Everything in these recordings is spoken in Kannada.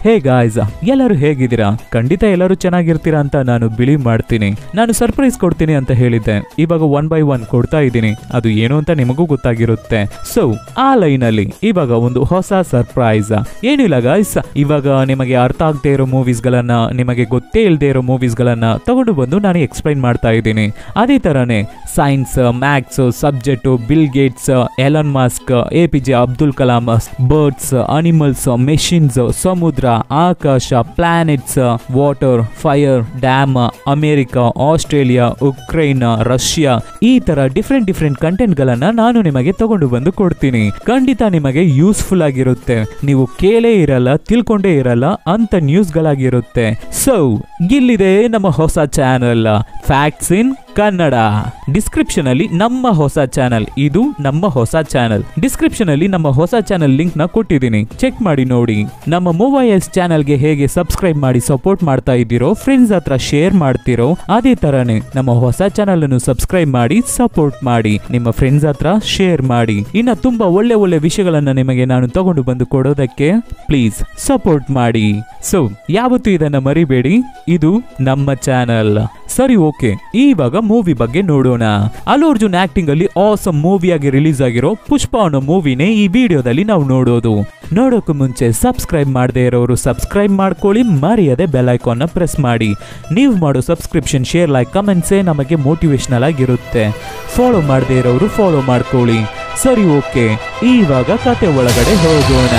ಹೇ ಗಾಯ್ಸ್ ಎಲ್ಲರೂ ಹೇಗಿದ್ದೀರಾ ಖಂಡಿತ ಎಲ್ಲರೂ ಚೆನ್ನಾಗಿರ್ತೀರಾ ಅಂತ ನಾನು ಬಿಲೀವ್ ಮಾಡ್ತೀನಿ ನಾನು ಸರ್ಪ್ರೈಸ್ ಕೊಡ್ತೀನಿ ಅಂತ ಹೇಳಿದ್ದೆ ಇವಾಗ ಒನ್ ಬೈ ಒನ್ ಕೊಡ್ತಾ ಇದ್ದೀನಿ ಅದು ಏನು ಅಂತ ನಿಮಗೂ ಗೊತ್ತಾಗಿರುತ್ತೆ ಸೊ ಆ ಲೈನ್ ಅಲ್ಲಿ ಇವಾಗ ಒಂದು ಹೊಸ ಸರ್ಪ್ರೈಸ್ ಏನಿಲ್ಲ ಗಾಯ್ಸ್ ಇವಾಗ ನಿಮಗೆ ಅರ್ಥ ಆಗದೆ ಇರೋ ಮೂವೀಸ್ ಗಳನ್ನ ನಿಮಗೆ ಗೊತ್ತೇ ಇಲ್ಲದೆ ಇರೋ ಮೂವೀಸ್ ಗಳನ್ನ ತಗೊಂಡು ಬಂದು ನಾನು ಎಕ್ಸ್ಪ್ಲೈನ್ ಮಾಡ್ತಾ ಇದ್ದೀನಿ ಅದೇ ತರನೇ science maths subject Bill Gates Elon Musk A P J Abdul Kalam birds animals machines ಸಮುದ್ರ ಆಕಾಶ planets water fire dam America Australia Ukraine Russia ಈ ತರ ಡಿಫ್ರೆಂಟ್ ಡಿಫ್ರೆಂಟ್ ಕಂಟೆಂಟ್ ಗಳನ್ನ ನಾನು ನಿಮಗೆ ತಗೊಂಡು ಬಂದು ಕೊಡ್ತೀನಿ ಖಂಡಿತ ನಿಮಗೆ ಯೂಸ್ಫುಲ್ ಆಗಿರುತ್ತೆ ನೀವು ಕೇಳೇ ಇರಲ್ಲ ತಿಳ್ಕೊಂಡೇ ಇರಲ್ಲ ಅಂತ ನ್ಯೂಸ್ ಗಳಾಗಿರುತ್ತೆ ಸೊ ಇಲ್ಲಿದೆ ನಮ್ಮ ಹೊಸ channel facts in Kannada description ಅಲ್ಲಿ ನಮ್ಮ ಹೊಸ ಚಾನಲ್ ಇದು ನಮ್ಮ ಹೊಸ ಚಾನಲ್ ಡಿಸ್ಕ್ರಿಪ್ಷನ್ ಅಲ್ಲಿ ನಮ್ಮ ಹೊಸ ಚಾನಲ್ ಲಿಂಕ್ ನ ಕೊಟ್ಟಿದ್ದೀನಿ ಚೆಕ್ ಮಾಡಿ ನೋಡಿ ನಮ್ಮ ಮೂವೈಎಸ್ ಚಾನಲ್ಗೆ ಹೇಗೆ ಸಬ್ಸ್ಕ್ರೈಬ್ ಮಾಡಿ ಸಪೋರ್ಟ್ ಮಾಡ್ತಾ ಇದ್ದೀರೋ ಫ್ರೆಂಡ್ಸ್ ಹತ್ರ ಶೇರ್ ಮಾಡ್ತಿರೋ ಅದೇ ತರನೇ ನಮ್ಮ ಹೊಸ ಚಾನಲ್ ಅನ್ನು ಸಬ್ಸ್ಕ್ರೈಬ್ ಮಾಡಿ ಸಪೋರ್ಟ್ ಮಾಡಿ ನಿಮ್ಮ ಫ್ರೆಂಡ್ಸ್ ಹತ್ರ ಶೇರ್ ಮಾಡಿ ಇನ್ನ ತುಂಬಾ ಒಳ್ಳೆ ಒಳ್ಳೆ ವಿಷಯಗಳನ್ನ ನಿಮಗೆ ನಾನು ತಗೊಂಡು ಬಂದು ಕೊಡೋದಕ್ಕೆ ಪ್ಲೀಸ್ ಸಪೋರ್ಟ್ ಮಾಡಿ ಸೊ ಯಾವತ್ತೂ ಇದನ್ನ ಮರಿಬೇಡಿ ಇದು ನಮ್ಮ ಚಾನಲ್ ಸರಿ ಓಕೆ ಇವಾಗ ಮೂವಿ ಬಗ್ಗೆ ನೋಡೋಣ ಅಲ್ಲು ಅರ್ಜುನ್ ಆಕ್ಟಿಂಗ್ ಅಲ್ಲಿ ಆಸಮ್ ಮೂವಿಯಾಗಿ ರಿಲೀಸ್ ಆಗಿರೋ ಪುಷ್ಪ ಅನ್ನೋ ಮೂವಿನೇ ಈ ವಿಡಿಯೋದಲ್ಲಿ ನಾವು ನೋಡೋದು ನೋಡೋಕೆ ಮುಂಚೆ ಸಬ್ಸ್ಕ್ರೈಬ್ ಮಾಡದೇ ಇರೋರು ಸಬ್ಸ್ಕ್ರೈಬ್ ಮಾಡ್ಕೊಳ್ಳಿ ಮರೆಯದೆ ಬೆಲ್ ಐಕಾನ್ ನ ಪ್ರೆಸ್ ಮಾಡಿ ನೀವು ಮಾಡೋ ಸಬ್ಸ್ಕ್ರಿಪ್ಷನ್ ಶೇರ್ ಲೈಕ್ ಕಮೆಂಟ್ಸೇ ನಮಗೆ ಮೋಟಿವೇಶನಲ್ ಆಗಿರುತ್ತೆ ಫಾಲೋ ಮಾಡದೇ ಇರೋರು ಫಾಲೋ ಮಾಡ್ಕೊಳ್ಳಿ ಸರಿ ಓಕೆ ಇವಾಗ ಕತೆ ಒಳಗಡೆ ಹೋಗೋಣ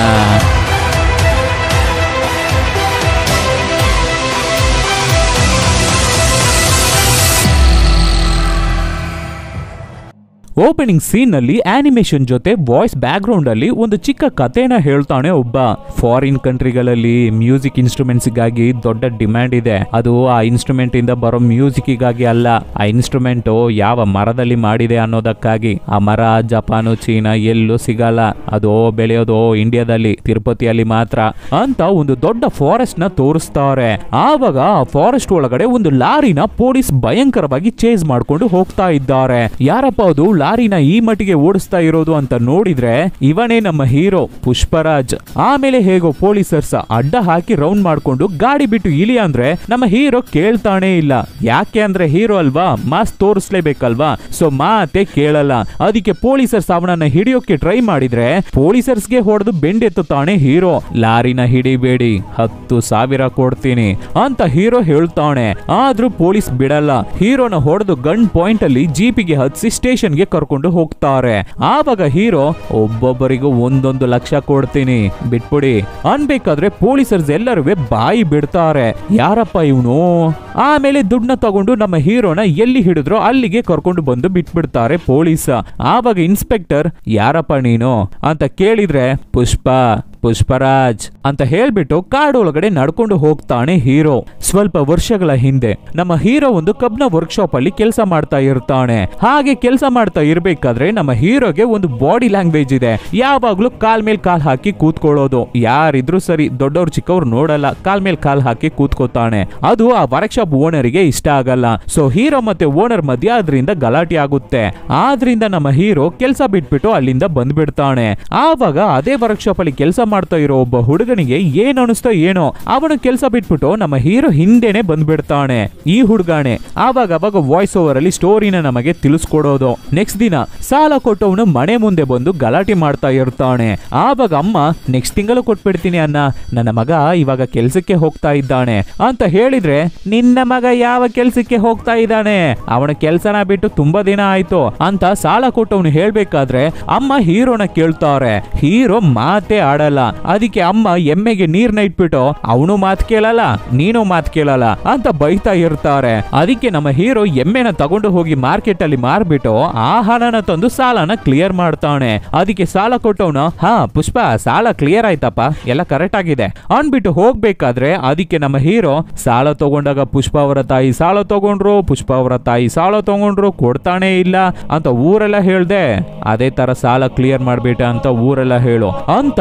ಓಪನಿಂಗ್ ಸೀನ್ ನಲ್ಲಿ ಆನಿಮೇಷನ್ ಜೊತೆ ವಾಯ್ಸ್ ಬ್ಯಾಕ್ ಗ್ರೌಂಡ್ ಅಲ್ಲಿ ಒಂದು ಚಿಕ್ಕ ಕಥೆನ ಹೇಳ್ತಾನೆ ಒಬ್ಬ ಫಾರಿನ್ ಕಂಟ್ರಿಗಳಲ್ಲಿ ಮ್ಯೂಸಿಕ್ ಇನ್ಸ್ಟ್ರೂಮೆಂಟ್ಸ್ ಗಾಗಿ ದೊಡ್ಡ ಡಿಮ್ಯಾಂಡ್ ಇದೆ ಅದು ಆ ಇನ್ಸ್ಟ್ರೂಮೆಂಟ್ ಇಂದ ಬರೋ ಮ್ಯೂಸಿಕ್ ಗಾಗಿ ಅಲ್ಲ ಆ ಇನ್ಸ್ಟ್ರೂಮೆಂಟ್ ಯಾವ ಮರದಲ್ಲಿ ಮಾಡಿದೆ ಅನ್ನೋದಕ್ಕಾಗಿ ಆ ಮರ ಜಪಾನು ಚೀನಾ ಎಲ್ಲೂ ಸಿಗಲ್ಲ ಅದು ಬೆಳೆಯೋದು ಇಂಡಿಯಾದಲ್ಲಿ ತಿರುಪತಿಯಲ್ಲಿ ಮಾತ್ರ ಅಂತ ಒಂದು ದೊಡ್ಡ ಫಾರೆಸ್ಟ್ ನ ತೋರಿಸ್ತಾರೆ ಆವಾಗ ಆ ಫಾರೆಸ್ಟ್ ಒಳಗಡೆ ಒಂದು ಲಾರಿನ ಪೊಲೀಸ್ ಭಯಂಕರವಾಗಿ ಚೇಸ್ ಮಾಡ್ಕೊಂಡು ಹೋಗ್ತಾ ಇದ್ದಾರೆ ಯಾರಪ್ಪ ಅದು ಲಾರಿನ ಈ ಮಟ್ಟಿಗೆ ಓಡಿಸ್ತಾ ಇರೋದು ಅಂತ ನೋಡಿದ್ರೆ ಇವನೇ ನಮ್ಮ ಹೀರೋ ಪುಷ್ಪರಾಜ್ ಆಮೇಲೆ ಹೇಗೋ ಪೊಲೀಸರ್ಸ್ ಅಡ್ಡ ಹಾಕಿ ರೌಂಡ್ ಮಾಡ್ಕೊಂಡು ಗಾಡಿ ಬಿಟ್ಟು ಇಲಿ ಅಂದ್ರೆ ನಮ್ಮ ಹೀರೋ ಕೇಳ್ತಾನೆ ಇಲ್ಲ ಯಾಕೆ ಅಂದ್ರೆ ಹೀರೋ ಅಲ್ವಾ ಮಾಸ್ ತೋರಿಸ್ಲೇಬೇಕಲ್ವಾ ಸೊ ಮಾತೆ ಕೇಳಲ್ಲ ಅದಕ್ಕೆ ಪೊಲೀಸರ್ಸ್ ಅವನನ್ನ ಹಿಡಿಯೋಕೆ ಟ್ರೈ ಮಾಡಿದ್ರೆ ಪೊಲೀಸರ್ಸ್ಗೆ ಹೊಡೆದು ಬೆಂಡೆತ್ತುತ್ತಾನೆ ಹೀರೋ ಲಾರಿನ ಹಿಡಿಬೇಡಿ ಹತ್ತು ಸಾವಿರ ಕೊಡ್ತೀನಿ ಅಂತ ಹೀರೋ ಹೇಳ್ತಾನೆ ಆದ್ರೂ ಪೊಲೀಸ್ ಬಿಡಲ್ಲ ಹೀರೋನ ಹೊಡೆದು ಗನ್ ಪಾಯಿಂಟ್ ಅಲ್ಲಿ ಜೀಪಿಗೆ ಹತ್ಸಿ ಸ್ಟೇಷನ್ಗೆ ಕರ್ಕೊಂಡು ಹೋಗ್ತಾರೆ ಆವಾಗ ಹೀರೋ ಒಬ್ಬೊಬ್ಬರಿಗೂ ಒಂದೊಂದು ಲಕ್ಷ ಕೊಡ್ತೀನಿ ಬಿಟ್ಬಿಡಿ ಅನ್ಬೇಕಾದ್ರೆ ಪೊಲೀಸರ್ಸ್ ಎಲ್ಲರೂ ಬಾಯಿ ಬಿಡ್ತಾರೆ ಯಾರಪ್ಪ ಇವನು ಆಮೇಲೆ ದುಡ್ಡನ್ನ ತಗೊಂಡು ನಮ್ಮ ಹೀರೋನ ಎಲ್ಲಿ ಹಿಡಿದ್ರೋ ಅಲ್ಲಿಗೆ ಕರ್ಕೊಂಡು ಬಂದು ಬಿಟ್ಬಿಡ್ತಾರೆ ಪೊಲೀಸ್ ಆವಾಗ ಇನ್ಸ್ಪೆಕ್ಟರ್ ಯಾರಪ್ಪ ನೀನು ಅಂತ ಕೇಳಿದ್ರೆ ಪುಷ್ಪ ಪುಷ್ಪರಾಜ್ ಅಂತ ಹೇಳ್ಬಿಟ್ಟು ಕಾಡೊಳಗಡೆ ನಡ್ಕೊಂಡು ಹೋಗ್ತಾನೆ ಹೀರೋ ಸ್ವಲ್ಪ ವರ್ಷಗಳ ಹಿಂದೆ ನಮ್ಮ ಹೀರೋ ಒಂದು ಕಬ್ನ ವರ್ಕ್ಶಾಪ್ ಅಲ್ಲಿ ಕೆಲಸ ಮಾಡ್ತಾ ಇರ್ತಾನೆ ಹಾಗೆ ಕೆಲಸ ಮಾಡ್ತಾ ಇರ್ಬೇಕಾದ್ರೆ ನಮ್ಮ ಹೀರೋಗೆ ಒಂದು ಬಾಡಿ ಲ್ಯಾಂಗ್ವೇಜ್ ಇದೆ ಯಾವಾಗ್ಲೂ ಕಾಲ್ ಮೇಲ್ ಕಾಲ್ ಹಾಕಿ ಕೂತ್ಕೊಳ್ಳೋದು ಯಾರಿದ್ರು ಸರಿ ದೊಡ್ಡವ್ರು ಚಿಕ್ಕವ್ರು ನೋಡಲ್ಲ ಕಾಲ್ ಮೇಲ್ ಕಾಲ್ ಹಾಕಿ ಕೂತ್ಕೋತಾನೆ ಅದು ಆ ವರ್ಕ್ಶಾಪ್ ಓನರಿಗೆ ಇಷ್ಟ ಆಗಲ್ಲ ಸೊ ಹೀರೋ ಮತ್ತೆ ಓನರ್ ಮಧ್ಯ ಅದರಿಂದ ಗಲಾಟೆ ಆಗುತ್ತೆ ಆದ್ರಿಂದ ನಮ್ಮ ಹೀರೋ ಕೆಲಸ ಬಿಟ್ಬಿಟ್ಟು ಅಲ್ಲಿಂದ ಬಂದ್ಬಿಡ್ತಾನೆ ಆವಾಗ ಅದೇ ವರ್ಕ್ಶಾಪ್ ಅಲ್ಲಿ ಕೆಲಸ ಮಾಡ್ತಾ ಇರೋ ಒಬ್ಬ ಹುಡುಗನಿಗೆ ಏನ್ ಅನಿಸ್ತೋ ಏನೋ ಅವನು ಕೆಲಸ ಬಿಟ್ಬಿಟ್ಟು ನಮ್ಮ ಹೀರೋ ಹಿಂದೆನೆ ಬಂದ್ಬಿಡ್ತಾನೆ ಈ ಹುಡುಗಾಣೆ ಆವಾಗ ಅವಾಗ ವಾಯ್ಸ್ ಓವರ್ ಅಲ್ಲಿ ಸ್ಟೋರಿನ ನಮಗೆ ತಿಳಿಸ್ಕೊಡೋದು ನೆಕ್ಸ್ಟ್ ದಿನ ಸಾಲ ಕೊಟ್ಟವನು ಮನೆ ಮುಂದೆ ಬಂದು ಗಲಾಟೆ ಮಾಡ್ತಾ ಇರ್ತಾನೆ ಆವಾಗ ಅಮ್ಮ ನೆಕ್ಸ್ಟ್ ತಿಂಗಳು ಕೊಟ್ಬಿಡ್ತೀನಿ ಅನ್ನ ನನ್ನ ಮಗ ಇವಾಗ ಕೆಲ್ಸಕ್ಕೆ ಹೋಗ್ತಾ ಇದ್ದಾನೆ ಅಂತ ಹೇಳಿದ್ರೆ ನಿನ್ನ ಮಗ ಯಾವ ಕೆಲ್ಸಕ್ಕೆ ಹೋಗ್ತಾ ಇದ್ದಾನೆ ಅವನ ಕೆಲ್ಸನ ಬಿಟ್ಟು ತುಂಬಾ ದಿನ ಆಯ್ತು ಅಂತ ಸಾಲ ಕೊಟ್ಟವನು ಹೇಳ್ಬೇಕಾದ್ರೆ ಅಮ್ಮ ಹೀರೋನ ಕೇಳ್ತಾರೆ ಹೀರೋ ಮಾತೇ ಆಡಲ್ಲ ಅದಕ್ಕೆ ಅಮ್ಮ ಎಮ್ಮೆಗೆ ನೀರ್ನ ಇಟ್ಬಿಟ್ಟು ಅವನು ಮಾತ್ ಕೇಳಲ್ಲ ನೀನು ಮಾತ್ ಕೇಳಲ್ಲ ಅಂತ ಬೈತಾ ಇರ್ತಾರೆ ಅದಕ್ಕೆ ನಮ್ಮ ಹೀರೋ ಎಮ್ಮೆನ ತಗೊಂಡು ಹೋಗಿ ಮಾರ್ಕೆಟ್ ಅಲ್ಲಿ ಮಾರ್ಬಿಟ್ಟು ಆ ಹಣನ ತಂದು ಸಾಲನ ಕ್ಲಿಯರ್ ಮಾಡ್ತಾನೆ ಅದಕ್ಕೆ ಸಾಲ ಕೊಟ್ಟವನು ಹಾ ಪುಷ್ಪ ಸಾಲ ಕ್ಲಿಯರ್ ಆಯ್ತಪ್ಪ ಎಲ್ಲ ಕರೆಕ್ಟ್ ಆಗಿದೆ ಅನ್ಬಿಟ್ಟು ಹೋಗ್ಬೇಕಾದ್ರೆ ಅದಕ್ಕೆ ನಮ್ಮ ಹೀರೋ ಸಾಲ ತಗೊಂಡಾಗ ಪುಷ್ಪ ಅವರ ತಾಯಿ ಸಾಲ ತಗೊಂಡ್ರು ಪುಷ್ಪ ಅವರ ತಾಯಿ ಸಾಲ ತಗೊಂಡ್ರು ಕೊಡ್ತಾನೆ ಇಲ್ಲ ಅಂತ ಊರೆಲ್ಲ ಹೇಳ್ದೆ ಅದೇ ತರ ಸಾಲ ಕ್ಲಿಯರ್ ಮಾಡ್ಬಿಟ್ಟೆ ಅಂತ ಊರೆಲ್ಲ ಹೇಳು ಅಂತ ಅವನಿಗೆ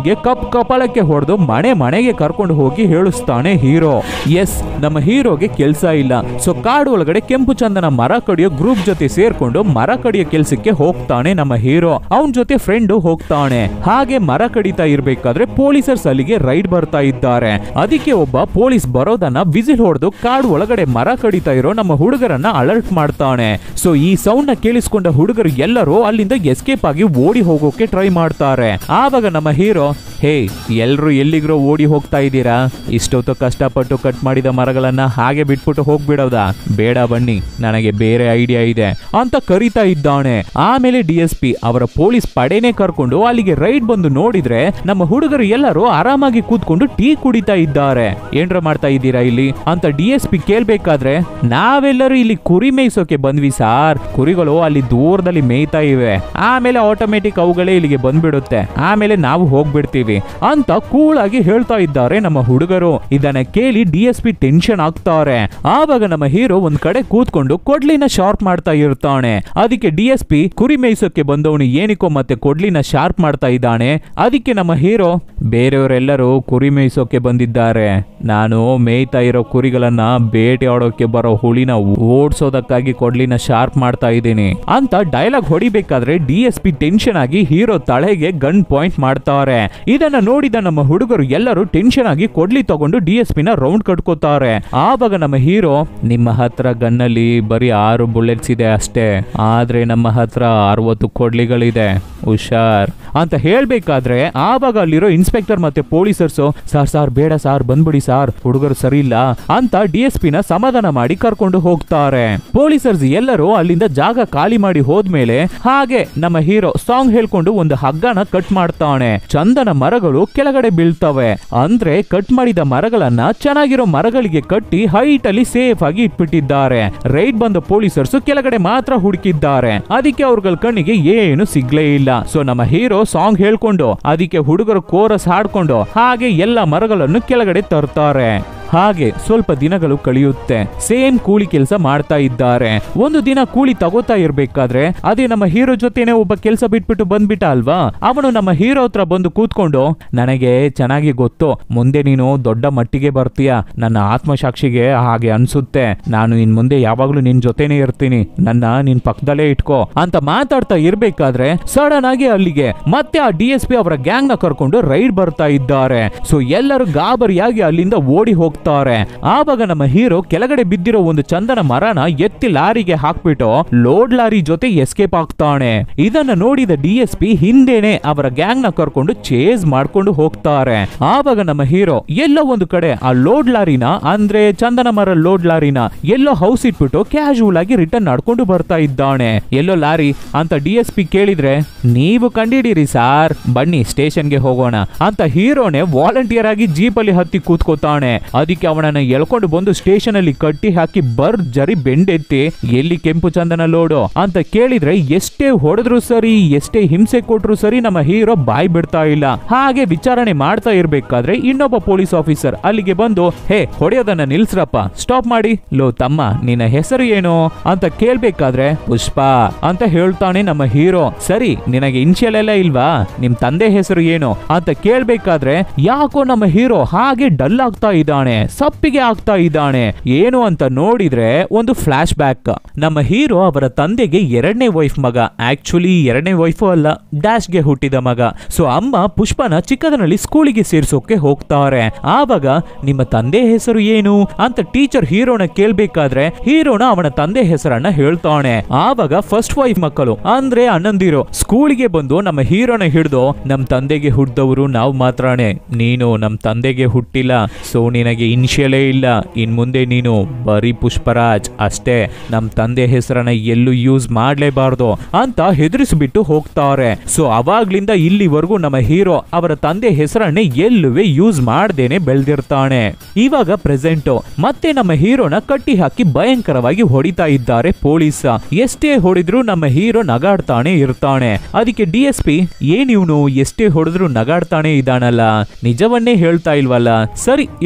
ಅವನಿಗೆ ಕಪ್ ಕಪಾಲಕ್ಕೆ ಹೊಡೆದು ಮನೆ ಮನೆಗೆ ಕರ್ಕೊಂಡು ಹೋಗಿ ಹೇಳಿಸ್ತಾನೆ ಹೀರೋ ಎಸ್ ನಮ್ಮ ಹೀರೋಗೆ ಕೆಲಸ ಇಲ್ಲ ಸೊ ಕಾಡು ಒಳಗಡೆ ಕೆಂಪು ಚಂದನ ಮರ ಕಡಿಯೋ ಗ್ರೂಪ್ ಜೊತೆ ಸೇರ್ಕೊಂಡು ಮರ ಕಡಿಯೋ ಕೆಲ್ಸಕ್ಕೆ ಹೋಗ್ತಾನೆ ನಮ್ಮ ಹೀರೋ ಅವನ್ ಜೊತೆ ಫ್ರೆಂಡ್ ಹೋಗ್ತಾನೆ ಹಾಗೆ ಮರ ಕಡಿತಾ ಇರ್ಬೇಕಾದ್ರೆ ಪೊಲೀಸರ್ಸ್ ಅಲ್ಲಿಗೆ ರೈಡ್ ಬರ್ತಾ ಇದ್ದಾರೆ ಅದಕ್ಕೆ ಒಬ್ಬ ಪೊಲೀಸ್ ಬರೋದನ್ನ ವಿಸಿಲ್ ಹೊಡೆದು ಕಾಡು ಒಳಗಡೆ ಮರ ಕಡಿತಾ ಇರೋ ನಮ್ಮ ಹುಡುಗರನ್ನ ಅಲರ್ಟ್ ಮಾಡ್ತಾನೆ ಸೊ ಈ ಸೌಂಡ್ ನ ಕೇಳಿಸ್ಕೊಂಡ ಹುಡುಗರು ಎಲ್ಲರೂ ಅಲ್ಲಿಂದ ಎಸ್ಕೇಪ್ ಆಗಿ ಓಡಿ ಹೋಗೋಕೆ ಟ್ರೈ ಮಾಡ್ತಾರೆ ಆವಾಗ ನಮ್ಮ ಹೀರೋ ಹೇ ಎಲ್ರು ಎಲ್ಲಿಗ್ರೋ ಓಡಿ ಹೋಗ್ತಾ ಇದ್ದೀರಾ ಇಷ್ಟೊತ್ತು ಕಷ್ಟಪಟ್ಟು ಕಟ್ ಮಾಡಿದ ಮರಗಳನ್ನ ಹಾಗೆ ಬಿಟ್ಬಿಟ್ಟು ಹೋಗ್ಬಿಡೋದಾ ಬೇಡ ಬನ್ನಿ ನನಗೆ ಬೇರೆ ಐಡಿಯಾ ಇದೆ ಅಂತ ಕರಿತಾ ಇದ್ದಾನೆ ಆಮೇಲೆ ಡಿ ಎಸ್ ಪಿ ಅವರ ಪೊಲೀಸ್ ಪಡೆನೇ ಕರ್ಕೊಂಡು ಅಲ್ಲಿಗೆ ರೈಡ್ ಬಂದು ನೋಡಿದ್ರೆ ನಮ್ಮ ಹುಡುಗರು ಎಲ್ಲರೂ ಆರಾಮಾಗಿ ಕೂತ್ಕೊಂಡು ಟೀ ಕುಡಿತಾ ಇದ್ದಾರೆ ಏನ್ರ ಮಾಡ್ತಾ ಇದ್ದೀರಾ ಇಲ್ಲಿ ಅಂತ ಡಿ ಎಸ್ ಪಿ ಕೇಳ್ಬೇಕಾದ್ರೆ ನಾವೆಲ್ಲರೂ ಇಲ್ಲಿ ಕುರಿ ಮೇಯಿಸೋಕೆ ಬಂದ್ವಿ ಸಾರ್ ಕುರಿಗಳು ಅಲ್ಲಿ ದೂರದಲ್ಲಿ ಮೇಯ್ತಾ ಇವೆ ಆಮೇಲೆ ಆಟೋಮೆಟಿಕ್ ಅವುಗಳೇ ಇಲ್ಲಿಗೆ ಬಂದ್ಬಿಡುತ್ತೆ ಆಮೇಲೆ ನಾವು ಹೋಗ್ಬಿಡ್ತೀವಿ ಅಂತ ಕೂಲ್ ಆಗಿ ಹೇಳ್ತಾ ಇದ್ದಾರೆ ನಮ್ಮ ಹುಡುಗರು ಇದನ್ನ ಕೇಳಿ ಡಿ ಎಸ್ ಪಿ ಟೆನ್ಷನ್ ಆಗ್ತಾರೆ ಆವಾಗ ನಮ್ಮ ಹೀರೋ ಒಂದ್ ಕಡೆ ಕೂತ್ಕೊಂಡು ಕೊಡ್ಲಿನ ಶಾರ್ಪ್ ಮಾಡ್ತಾ ಇರ್ತಾನೆ ಅದಕ್ಕೆ ಡಿ ಎಸ್ ಪಿ ಕುರಿ ಮೇಯಿಸೋಕೆ ಬಂದವನು ಏನಿಕೋ ಮತ್ತೆ ಕೊಡ್ಲಿನ ಶಾರ್ಪ್ ಮಾಡ್ತಾ ಇದ್ದಾನೆ ಅದಕ್ಕೆ ನಮ್ಮ ಹೀರೋ ಬೇರೆಯವರೆಲ್ಲರೂ ಕುರಿ ಮೇಯಿಸೋಕೆ ಬಂದಿದ್ದಾರೆ ನಾನು ಮೇಯ್ತಾ ಇರೋ ಕುರಿಗಳನ್ನ ಬೇಟೆಯಾಡೋಕೆ ಬರೋ ಹುಳಿನ ಓಡಿಸೋದಕ್ಕಾಗಿ ಕೊಡ್ಲಿನ ಶಾರ್ಪ್ ಮಾಡ್ತಾ ಇದ್ದೀನಿ ಅಂತ ಡೈಲಾಗ್ ಹೊಡಿಬೇಕಾದ್ರೆ ಡಿ ಎಸ್ ಪಿ ಟೆನ್ಷನ್ ಆಗಿ ಹೀರೋ ತಲೆಗೆ ಗನ್ ಪಾಯಿಂಟ್ ಮಾಡ್ತಾರೆ ಇದನ್ನ ನೋಡಿದ ನಮ್ಮ ಹುಡುಗರು ಎಲ್ಲರೂ ಟೆನ್ಷನ್ ಆಗಿ ಕೊಡ್ಲಿ ತಗೊಂಡು ಡಿ ಎಸ್ ಪಿನ ರೌಂಡ್ ಕಟ್ಕೋತಾರೆ ಆವಾಗ ನಮ್ಮ ಹೀರೋ ನಿಮ್ಮ ಹತ್ರ ಗನ್ನಲ್ಲಿ ಬರೀ ಆರು ಬುಲೆಟ್ಸ್ ಇದೆ ಅಷ್ಟೇ ಆದ್ರೆ ನಮ್ಮ ಹತ್ರ ಅರವತ್ತು ಕೊಡ್ಲಿಗಳಿದೆ ಹುಷಾರ್ ಅಂತ ಹೇಳ್ಬೇಕಾದ್ರೆ ಆವಾಗ ಅಲ್ಲಿರೋ ಇನ್ಸ್ಪೆಕ್ಟರ್ ಮತ್ತೆ ಪೊಲೀಸರ್ಸ್ ಸಾರ್ ಸಾರ್ ಬೇಡ ಸಾರ್ ಬಂದ್ಬಿಡಿ ಸಾರ್ ಹುಡುಗರು ಸರಿ ಇಲ್ಲ ಅಂತ ಡಿ ಎಸ್ ಪಿನ ಸಮಾಧಾನ ಮಾಡಿ ಕರ್ಕೊಂಡು ಹೋಗ್ತಾರೆ ಪೊಲೀಸರ್ಸ್ ಎಲ್ಲರೂ ಅಲ್ಲಿಂದ ಜಾಗ ಖಾಲಿ ಮಾಡಿ ಹೋದ್ಮೇಲೆ ಹಾಗೆ ನಮ್ಮ ಹೀರೋ ಸಾಂಗ್ ಹೇಳ್ಕೊಂಡು ಒಂದು ಹಗ್ಗನ ಕಟ್ ಮಾಡ್ತಾನೆ ಚಂದನ ಮರಗಳು ಕೆಳಗಡೆ ಬೀಳ್ತವೆ ಅಂದ್ರೆ ಕಟ್ ಮಾಡಿದ ಮರಗಳನ್ನ ಚೆನ್ನಾಗಿರೋ ಮರಗಳಿಗೆ ಕಟ್ಟಿ ಹೈಟ್ ಅಲ್ಲಿ ಸೇಫ್ ಆಗಿ ಇಟ್ಬಿಟ್ಟಿದ್ದಾರೆ ರೈಡ್ ಬಂದ ಪೊಲೀಸರ್ಸ್ ಕೆಳಗಡೆ ಮಾತ್ರ ಹುಡುಕಿದ್ದಾರೆ ಅದಕ್ಕೆ ಅವ್ರಗಳ ಕಣ್ಣಿಗೆ ಏನು ಸಿಗ್ಲೇ ಇಲ್ಲ ಸೊ ನಮ್ಮ ಹೀರೋ ಸಾಂಗ್ ಹೇಳ್ಕೊಂಡು ಅದಕ್ಕೆ ಹುಡುಗರು ಕೋರಸ್ ಹಾಡ್ಕೊಂಡು ಹಾಗೆ ಎಲ್ಲ ಮರಗಳನ್ನು ಕೆಳಗಡೆ ತರ್ತಾರೆ ಹಾಗೆ ಸ್ವಲ್ಪ ದಿನಗಳು ಕಳೆಯುತ್ತೆ ಸೇಮ್ ಕೂಲಿ ಕೆಲಸ ಮಾಡ್ತಾ ಇದ್ದಾರೆ ಒಂದು ದಿನ ಕೂಲಿ ತಗೋತಾ ಇರ್ಬೇಕಾದ್ರೆ ಅದೇ ನಮ್ಮ ಹೀರೋ ಜೊತೆನೆ ಒಬ್ಬ ಕೆಲಸ ಬಿಟ್ಬಿಟ್ಟು ಬಂದ್ಬಿಟ್ಟ ಅಲ್ವಾ ಅವನು ನಮ್ಮ ಹೀರೋ ಹತ್ರ ಬಂದು ಕೂತ್ಕೊಂಡು ನನಗೆ ಚೆನ್ನಾಗಿ ಗೊತ್ತು ಮುಂದೆ ನೀನು ದೊಡ್ಡ ಮಟ್ಟಿಗೆ ಬರ್ತೀಯ ನನ್ನ ಆತ್ಮಸಾಕ್ಷಿಗೆ ಹಾಗೆ ಅನ್ಸುತ್ತೆ ನಾನು ಇನ್ ಮುಂದೆ ಯಾವಾಗ್ಲೂ ನಿನ್ ಜೊತೆನೆ ಇರ್ತೀನಿ ನನ್ನ ನಿನ್ ಪಕ್ಕದಲ್ಲೇ ಇಟ್ಕೋ ಅಂತ ಮಾತಾಡ್ತಾ ಇರ್ಬೇಕಾದ್ರೆ ಸಡನ್ ಆಗಿ ಅಲ್ಲಿಗೆ ಮತ್ತೆ ಆ ಡಿ ಎಸ್ ಪಿ ಅವರ ಗ್ಯಾಂಗ್ ನ ಕರ್ಕೊಂಡು ರೈಡ್ ಬರ್ತಾ ಇದ್ದಾರೆ ಸೊ ಎಲ್ಲರೂ ಗಾಬರಿಯಾಗಿ ಅಲ್ಲಿಂದ ಓಡಿ ಹೋಗ್ತಾರೆ ಆವಾಗ ನಮ್ಮ ಹೀರೋ ಕೆಳಗಡೆ ಬಿದ್ದಿರೋ ಒಂದು ಚಂದನ ಮರನ ಎತ್ತಿ ಲಾರಿಗೆ ಹಾಕ್ಬಿಟ್ಟು ಲೋಡ್ ಲಾರಿ ಜೊತೆ ಎಸ್ಕೇಪ್ ಆಗ್ತಾನೆ ಇದನ್ನ ನೋಡಿದ ಡಿ ಎಸ್ ಪಿ ಹಿಂದೆನೆ ಅವರ ಗ್ಯಾಂಗ್ ನ ಕರ್ಕೊಂಡು ಚೇಸ್ ಮಾಡ್ಕೊಂಡು ಹೋಗ್ತಾರೆ ಆವಾಗ ನಮ್ಮ ಹೀರೋ ಎಲ್ಲೋ ಒಂದು ಕಡೆ ಆ ಲೋಡ್ ಲಾರಿನ ಅಂದ್ರೆ ಚಂದನ ಮರ ಲೋಡ್ ಲಾರಿನ ಎಲ್ಲೋ ಹೌಸ್ ಇಟ್ಬಿಟ್ಟು ಕ್ಯಾಶುವಲ್ ಆಗಿ ರಿಟರ್ನ್ ನಡ್ಕೊಂಡು ಬರ್ತಾ ಇದ್ದಾನೆ ಎಲ್ಲೋ ಲಾರಿ ಅಂತ ಡಿ ಎಸ್ ಪಿ ಕೇಳಿದ್ರೆ ನೀವು ಕಂಡಿಡೀರಿ ಸಾರ್ ಬನ್ನಿ ಸ್ಟೇಷನ್ಗೆ ಹೋಗೋಣ ಅಂತ ಹೀರೋನೆ ವಾಲಂಟಿಯರ್ ಆಗಿ ಜೀಪ್ ಅಲ್ಲಿ ಹತ್ತಿ ಕೂತ್ಕೋತಾನೆ ಅದಕ್ಕೆ ಅವನನ್ನ ಎಳ್ಕೊಂಡು ಬಂದು ಸ್ಟೇಷನ್ ಅಲ್ಲಿ ಕಟ್ಟಿ ಹಾಕಿ ಬರ್ ಜರಿ ಬೆಂಡೆತ್ತಿ ಎಲ್ಲಿ ಕೆಂಪು ಚಂದನ ಲೋಡು ಅಂತ ಕೇಳಿದ್ರೆ ಎಷ್ಟೇ ಹೊಡೆದ್ರು ಸರಿ ಎಷ್ಟೇ ಹಿಂಸೆ ಕೊಟ್ರು ಸರಿ ನಮ್ಮ ಹೀರೋ ಬಾಯ್ ಬಿಡ್ತಾ ಇಲ್ಲ ಹಾಗೆ ವಿಚಾರಣೆ ಮಾಡ್ತಾ ಇರ್ಬೇಕಾದ್ರೆ ಇನ್ನೊಬ್ಬ ಪೊಲೀಸ್ ಆಫೀಸರ್ ಅಲ್ಲಿಗೆ ಬಂದು ಹೇ ಹೊಡೆಯೋದನ್ನ ನಿಲ್ಸ್ರಪ್ಪ ಸ್ಟಾಪ್ ಮಾಡಿ ಲೋ ತಮ್ಮ ನಿನ್ನ ಹೆಸರು ಏನು ಅಂತ ಕೇಳ್ಬೇಕಾದ್ರೆ ಪುಷ್ಪ ಅಂತ ಹೇಳ್ತಾನೆ ನಮ್ಮ ಹೀರೋ ಸರಿ ನಿನಗೆ ಇನ್ಶಿಯಲ್ ಎಲ್ಲ ಇಲ್ವಾ ನಿಮ್ ತಂದೆ ಹೆಸರು ಏನು ಅಂತ ಕೇಳ್ಬೇಕಾದ್ರೆ ಯಾಕೋ ನಮ್ಮ ಹೀರೋ ಹಾಗೆ ಡಲ್ ಆಗ್ತಾ ಇದ್ದಾನೆ ಸಪ್ಪಿಗೆ ಆಗ್ತಾ ಇದ್ದಾನೆ ಏನು ಅಂತ ನೋಡಿದ್ರೆ ಒಂದು ಫ್ಲಾಶ್ ಬ್ಯಾಕ್ ನಮ್ಮ ಹೀರೋ ಅವರ ತಂದೆಗೆ ಎರಡನೇ ವೈಫ್ ಮಗ ಆಕ್ಚುಲಿ ಎರಡನೇ ವೈಫು ಅಲ್ಲ ಡ್ಯಾಶ್ಗೆ ಹುಟ್ಟಿದ ಮಗ ಸೊ ಅಮ್ಮ ಪುಷ್ಪನ ಚಿಕ್ಕದನಲ್ಲಿ ಸ್ಕೂಲಿಗೆ ಸೇರ್ಸೋಕೆ ಹೋಗ್ತಾರೆ ಆವಾಗ ನಿಮ್ಮ ತಂದೆ ಹೆಸರು ಏನು ಅಂತ ಟೀಚರ್ ಹೀರೋನ ಕೇಳ್ಬೇಕಾದ್ರೆ ಹೀರೋನ ಅವನ ತಂದೆ ಹೆಸರನ್ನ ಹೇಳ್ತಾನೆ ಆವಾಗ ಫಸ್ಟ್ ವೈಫ್ ಮಕ್ಕಳು ಅಂದ್ರೆ ಅಣ್ಣಂದಿರು ಸ್ಕೂಲಿಗೆ ಬಂದು ನಮ್ಮ ಹೀರೋನ ಹಿಡಿದು ನಮ್ ತಂದೆಗೆ ಹುಟ್ಟಿದವರು ನಾವು ಮಾತ್ರನೇ ನೀನು ನಮ್ ತಂದೆಗೆ ಹುಟ್ಟಿಲ್ಲ ಸೊ ನಿನಗೆ ಇನ್ಶಿಯಲೇ ಇಲ್ಲ ಇನ್ ಮುಂದೆ ನೀನು ಬರೀ ಪುಷ್ಪರಾಜ್ ಅಷ್ಟೇ ನಮ್ ತಂದೆ ಹೆಸರನ್ನ ಎಲ್ಲೂ ಯೂಸ್ ಮಾಡ್ಲೇಬಾರ್ದು ಅಂತ ಹೆದರಿಸ್ಬಿಟ್ಟು ಹೋಗ್ತಾರೆ ಸೊ ಅವಾಗ್ಲಿಂದ ಇಲ್ಲಿವರೆಗೂ ನಮ್ಮ ಹೀರೋ ಅವರ ತಂದೆ ಹೆಸರನ್ನೇ ಎಲ್ಲುವೆ ಯೂಸ್ ಮಾಡ್ದೇನೆ ಬೆಳೆದಿರ್ತಾನೆ ಇವಾಗ ಪ್ರೆಸೆಂಟ್ ಮತ್ತೆ ನಮ್ಮ ಹೀರೋನ ಕಟ್ಟಿ ಹಾಕಿ ಭಯಂಕರವಾಗಿ ಹೊಡಿತಾ ಇದ್ದಾರೆ ಪೊಲೀಸ್ ಎಷ್ಟೇ ಹೊಡೆದ್ರು ನಮ್ಮ ಹೀರೋ ನಗಾಡ್ತಾನೆ ಇರ್ತಾನೆ ಅದಕ್ಕೆ ಡಿ ಎಸ್ ಪಿ ಏನ್ ಇವನು ಎಷ್ಟೇ ಹೊಡೆದ್ರು ನಗಾಡ್ತಾನೆ ಇದ್ದಾನಲ್ಲ ನಿಜವನ್ನೇ ಹೇಳ್ತಾ ಇಲ್ವಲ್ಲ ಸರಿ ಇವನನ್ನ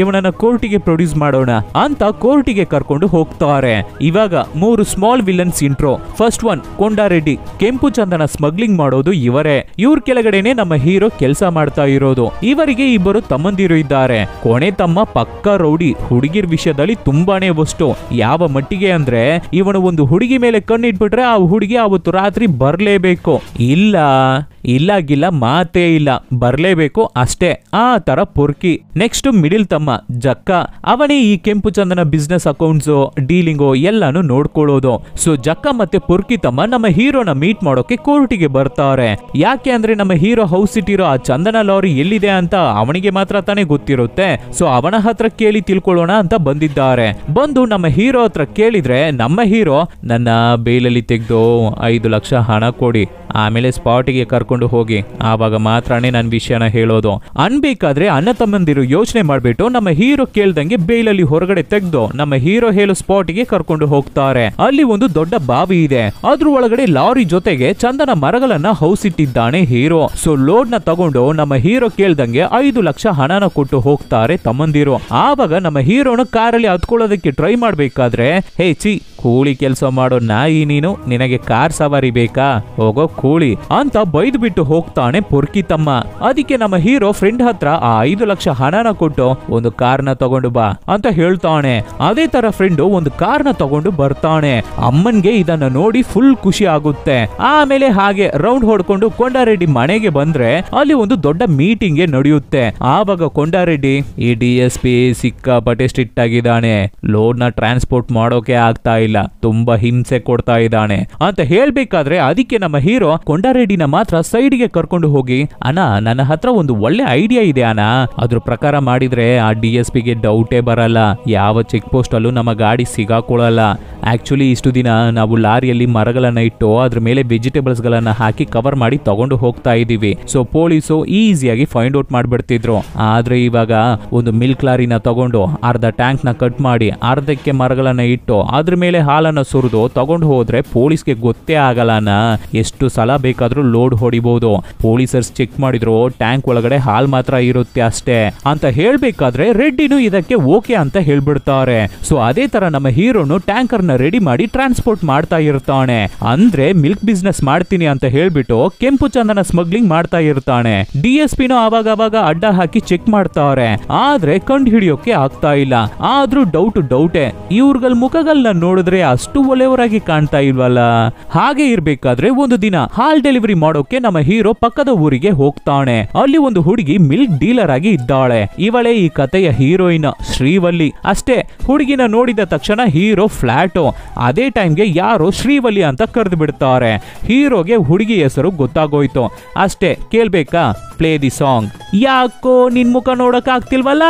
ಕೋರ್ಟಿಗೆ ಪ್ರೊಡ್ಯೂಸ್ ಮಾಡೋಣ ಅಂತ ಕೋರ್ಟಿಗೆ ಕರ್ಕೊಂಡು ಹೋಗ್ತಾರೆ ಇವಾಗ ಮೂರು small villains intro first one Kondareddy ಕೆಂಪು ಚಂದನ ಸ್ಮಗ್ಲಿಂಗ್ ಮಾಡೋದು ಇವರೇ ಇವ್ರ ಕೆಳಗಡೆನೆ ನಮ್ಮ ಹೀರೋ ಕೆಲಸ ಮಾಡ್ತಾ ಇರೋದು ಇವರಿಗೆ ಇಬ್ಬರು ತಮ್ಮಂದಿರು ಇದ್ದಾರೆ ಕೊನೆ ತಮ್ಮ ಪಕ್ಕ ರೌಡಿ ಹುಡುಗಿರ್ ವಿಷಯದಲ್ಲಿ ತುಂಬಾನೇ ವಸ್ತು ಯಾವ ಮಟ್ಟಿಗೆ ಅಂದ್ರೆ ಇವನು ಒಂದು ಹುಡುಗಿ ಮೇಲೆ ಕಣ್ಣಿಟ್ಬಿಟ್ರೆ ಆ ಹುಡುಗಿ ಅವತ್ತು ರಾತ್ರಿ ಬರ್ಲೇಬೇಕು ಇಲ್ಲ ಇಲ್ಲ ಗಿಲ್ಲ ಮಾತೇ ಇಲ್ಲ ಬರ್ಲೇಬೇಕು ಅಷ್ಟೇ ಆ ತರ ಪೊರ್ಕಿ ನೆಕ್ಸ್ಟ್ ಮಿಡಿಲ್ ತಮ್ಮ ಜಕ್ಕ ಅವನೇ ಈ ಕೆಂಪು ಚಂದನ ಬಿಸ್ನೆಸ್ ಅಕೌಂಟ್ಸ್ ಡೀಲಿಂಗು ಎಲ್ಲಾನು ನೋಡ್ಕೊಳ್ಳೋದು ಸೊ ಜಕ್ಕ ಮತ್ತೆ ಪೊರ್ಕಿ ತಮ್ಮ ನಮ್ಮ ಹೀರೋನ ಮೀಟ್ ಮಾಡೋಕೆ ಕೋರ್ಟಿಗೆ ಬರ್ತಾರೆ ಯಾಕೆ ಅಂದ್ರೆ ನಮ್ಮ ಹೀರೋ ಹೌಸ್ ಇಟ್ಟಿರೋ ಆ ಚಂದನ ಲಾರಿ ಎಲ್ಲಿದೆ ಅಂತ ಅವನಿಗೆ ಮಾತ್ರ ತಾನೇ ಗೊತ್ತಿರುತ್ತೆ ಸೊ ಅವನ ಹತ್ರ ಕೇಳಿ ತಿಳ್ಕೊಳ್ಳೋಣ ಅಂತ ಬಂದಿದ್ದಾರೆ ಬಂದು ನಮ್ಮ ಹೀರೋ ಹತ್ರ ಕೇಳಿದ್ರೆ ನಮ್ಮ ಹೀರೋ ನನ್ನ ಬೇಲಲ್ಲಿ ತೆಗೆದು ಐದು ಲಕ್ಷ ಹಣ ಕೊಡಿ ಆಮೇಲೆ ಸ್ಪಾಟಿಗೆ ಕರ್ಕೊಂಡು ಹೋಗಿ ಆವಾಗ ಮಾತ್ರನೇ ನನ್ನ ವಿಷಯನ ಹೇಳೋದು ಅನ್ಬೇಕಾದ್ರೆ ಅಣ್ಣ ತಮ್ಮಂದಿರು ಯೋಚನೆ ಮಾಡ್ಬಿಟ್ಟು ನಮ್ಮ ಹೀರೋ ಕೇಳ್ದಂಗೆ ಬೇಲಲ್ಲಿ ಹೊರಗಡೆ ತೆಗೆದು ನಮ್ಮ ಹೀರೋ ಹೇಳೋ ಸ್ಪಾಟಿಗೆ ಕರ್ಕೊಂಡು ಹೋಗ್ತಾರೆ ಅಲ್ಲಿ ಒಂದು ದೊಡ್ಡ ಬಾವಿ ಇದೆ ಅದ್ರ ಒಳಗಡೆ ಲಾರಿ ಜೊತೆಗೆ ಚಂದನ ಮರಗಳನ್ನ ಹೌಸಿಟ್ಟಿದ್ದಾನೆ ಹೀರೋ ಸೊ ಲೋಡ್ ನ ತಗೊಂಡು ನಮ್ಮ ಹೀರೋ ಕೇಳ್ದಂಗೆ ಐದು ಲಕ್ಷ ಹಣನ ಕೊಟ್ಟು ಹೋಗ್ತಾರೆ ತಮ್ಮಂದಿರು ಆವಾಗ ನಮ್ಮ ಹೀರೋನ ಕಾರಲ್ಲಿ ಹತ್ಕೊಳ್ಳೋದಕ್ಕೆ ಟ್ರೈ ಮಾಡ್ಬೇಕಾದ್ರೆ ಹೇ ಚಿ ಕೂಲಿ ಕೆಲಸ ಮಾಡೋ ನಾಯಿ ನೀನು ನಿನಗೆ ಕಾರ್ ಸವಾರಿ ಬೇಕಾ ಹೋಗೋ ಕೂಲಿ ಅಂತ ಬೈದು ಬಿಟ್ಟು ಹೋಗ್ತಾನೆ ಪೊರ್ಕಿ ತಮ್ಮ ಅದಕ್ಕೆ ನಮ್ಮ ಹೀರೋ ಫ್ರೆಂಡ್ ಹತ್ರ ಆ ಐದು ಲಕ್ಷ ಹಣನ ಕೊಟ್ಟು ಒಂದು ಕಾರ್ನ ತಗೊಂಡು ಬಾ ಅಂತ ಹೇಳ್ತಾನೆ ಅದೇ ತರ ಫ್ರೆಂಡು ಒಂದು ಕಾರ್ನ ತಗೊಂಡು ಬರ್ತಾನೆ ಅಮ್ಮನ್ಗೆ ಇದನ್ನ ನೋಡಿ ಫುಲ್ ಖುಷಿ ಆಗುತ್ತೆ ಆಮೇಲೆ ಹಾಗೆ ರೌಂಡ್ ಹೊಡ್ಕೊಂಡು ಕೊಂಡಾರೆಡ್ಡಿ ಮನೆಗೆ ಬಂದ್ರೆ ಅಲ್ಲಿ ಒಂದು ದೊಡ್ಡ ಮೀಟಿಂಗ್ ನಡೆಯುತ್ತೆ ಆವಾಗ ಕೊಂಡಾರೆಡ್ಡಿ ಈ ಡಿ ಎಸ್ ಪಿ ಸಿಕ್ಕಾಪಟ್ಟೆ ಸ್ಟ್ರಿಕ್ಟ್ ಆಗಿದ್ದಾನೆ ಲೋಡ್ ನ ಟ್ರಾನ್ಸ್ಪೋರ್ಟ್ ಮಾಡೋಕೆ ಆಗ್ತಾ ಇಲ್ಲ ತುಂಬಾ ಹಿಂಸೆ ಕೊಡ್ತಾ ಇದ್ದಾನೆ ಅಂತ ಹೇಳ್ಬೇಕಾದ್ರೆ ಅದಕ್ಕೆ ನಮ್ಮ ಹೀರೋ ಕೊಂಡಾರೆಡ್ಡಿನ ಮಾತ್ರ ಸೈಡ್ಗೆ ಕರ್ಕೊಂಡು ಹೋಗಿ ಅಣ್ಣ ನನ್ನ ಹತ್ರ ಒಂದು ಒಳ್ಳೆ ಐಡಿಯಾ ಇದೆ ಅಣ್ಣ ಅದ್ರ ಪ್ರಕಾರ ಮಾಡಿದ್ರೆ ಆ ಡಿ ಎಸ್ ಪಿಗೆ ಡೌಟೇ ಬರಲ್ಲ ಯಾವ ಚೆಕ್ ಪೋಸ್ಟ್ ಅಲ್ಲೂ ನಮ್ಮ ಗಾಡಿ ಸಿಗಾಕೊಳ್ಳಲ್ಲ ಆಕ್ಚುಲಿ ಇಷ್ಟು ದಿನ ನಾವು ಲಾರಿಯಲ್ಲಿ ಮರಗಳನ್ನ ಇಟ್ಟು ಅದ್ರ ಮೇಲೆ ವೆಜಿಟೇಬಲ್ಸ್ ಗಳನ್ನ ಹಾಕಿ ಕವರ್ ಮಾಡಿ ತಗೊಂಡು ಹೋಗ್ತಾ ಇದೀವಿ ಸೊ ಪೊಲೀಸು ಈಸಿಯಾಗಿ ಫೈಂಡ್ ಔಟ್ ಮಾಡ್ಬಿಡ್ತಿದ್ರು ಆದ್ರೆ ಇವಾಗ ಒಂದು ಮಿಲ್ಕ್ ಲಾರಿನ ತಗೊಂಡು ಅರ್ಧ ಟ್ಯಾಂಕ್ ನ ಕಟ್ ಮಾಡಿ ಅರ್ಧಕ್ಕೆ ಮರಗಳನ್ನ ಇಟ್ಟು ಅದ್ರ ಮೇಲೆ ಹಾಲನ್ನ ಸುರಿದು ತಗೊಂಡು ಹೋದ್ರೆ ಪೊಲೀಸ್ಗೆ ಗೊತ್ತೇ ಆಗಲ್ಲನ ಎಷ್ಟು ಸಲ ಬೇಕಾದ್ರೂ ಲೋಡ್ ಹೊಡಿಬಹುದು ಪೊಲೀಸರ್ಸ್ ಚೆಕ್ ಮಾಡಿದ್ರು ಟ್ಯಾಂಕ್ ಒಳಗಡೆ ಹಾಲ್ ಮಾತ್ರ ಇರುತ್ತೆ ಅಷ್ಟೇ ಅಂತ ಹೇಳ್ಬೇಕಾದ್ರೆ ರೆಡ್ಡಿನು ಇದಕ್ಕೆ ಓಕೆ ಅಂತ ಹೇಳ್ಬಿಡ್ತಾರೆ ಸೊ ಅದೇ ತರ ನಮ್ಮ ಹೀರೋನು ಟ್ಯಾಂಕರ್ ನ ರೆಡಿ ಮಾಡಿ ಟ್ರಾನ್ಸ್ಪೋರ್ಟ್ ಮಾಡ್ತಾ ಇರ್ತಾನೆ ಅಂದ್ರೆ ಮಿಲ್ಕ್ ಬಿಸ್ನೆಸ್ ಮಾಡ್ತೀನಿ ಅಂತ ಹೇಳ್ಬಿಟ್ಟು ಕೆಂಪು ಚಂದನ ಸ್ಮಗ್ಲಿಂಗ್ ಮಾಡ್ತಾ ಇರ್ತಾನೆ ಡಿ ಎಸ್ ಪಿನೂ ಅವಾಗ ಅವಾಗ ಅಡ್ಡ ಹಾಕಿ ಚೆಕ್ ಮಾಡ್ತಾರೆ ಆದ್ರೆ ಕಂಡು ಹಿಡಿಯೋಕೆ ಆಗ್ತಾ ಇಲ್ಲ ಆದ್ರೂ ಡೌಟ್ ಡೌಟೆ ಇವ್ರಗಳ ಮುಖಗಳನ್ನ ನೋಡಿದ್ರೆ ಅಷ್ಟು ಒಳ್ಳೆಯವರಾಗಿ ಕಾಣ್ತಾ ಇಲ್ವಲ್ಲ ಹಾಗೆ ಇರ್ಬೇಕಾದ್ರೆ ಒಂದು ದಿನ ಹಾಲ್ ಡೆಲಿವರಿ ಮಾಡೋಕೆ ನಮ್ಮ ಹೀರೋ ಪಕ್ಕದ ಊರಿಗೆ ಹೋಗ್ತಾನೆ ಅಲ್ಲಿ ಒಂದು ಹುಡುಗಿ ಮಿಲ್ಕ್ ಡೀಲರ್ ಆಗಿ ಇದ್ದಾಳೆ ಇವಳೇ ಈ ಕಥೆಯ ಹೀರೋಯಿನ್ ಶ್ರೀವಲ್ಲಿ ಅಷ್ಟೇ ಹುಡುಗಿನ ನೋಡಿದ ತಕ್ಷಣ ಹೀರೋ ಫ್ಲಾಟು ಅದೇ ಟೈಮ್ಗೆ ಯಾರೋ ಶ್ರೀವಲ್ಲಿ ಅಂತ ಕರೆದು ಬಿಡ್ತಾರೆ ಹೀರೋಗೆ ಹುಡುಗಿ ಹೆಸರು ಗೊತ್ತಾಗೋಯ್ತು ಅಷ್ಟೇ ಕೇಳ್ಬೇಕಾ ಪ್ಲೇ ದಿ ಸಾಂಗ್ ಯಾಕೋ ನಿನ್ ಮುಖ ನೋಡಕ್ ಆಗ್ತಿಲ್ವಲ್ಲ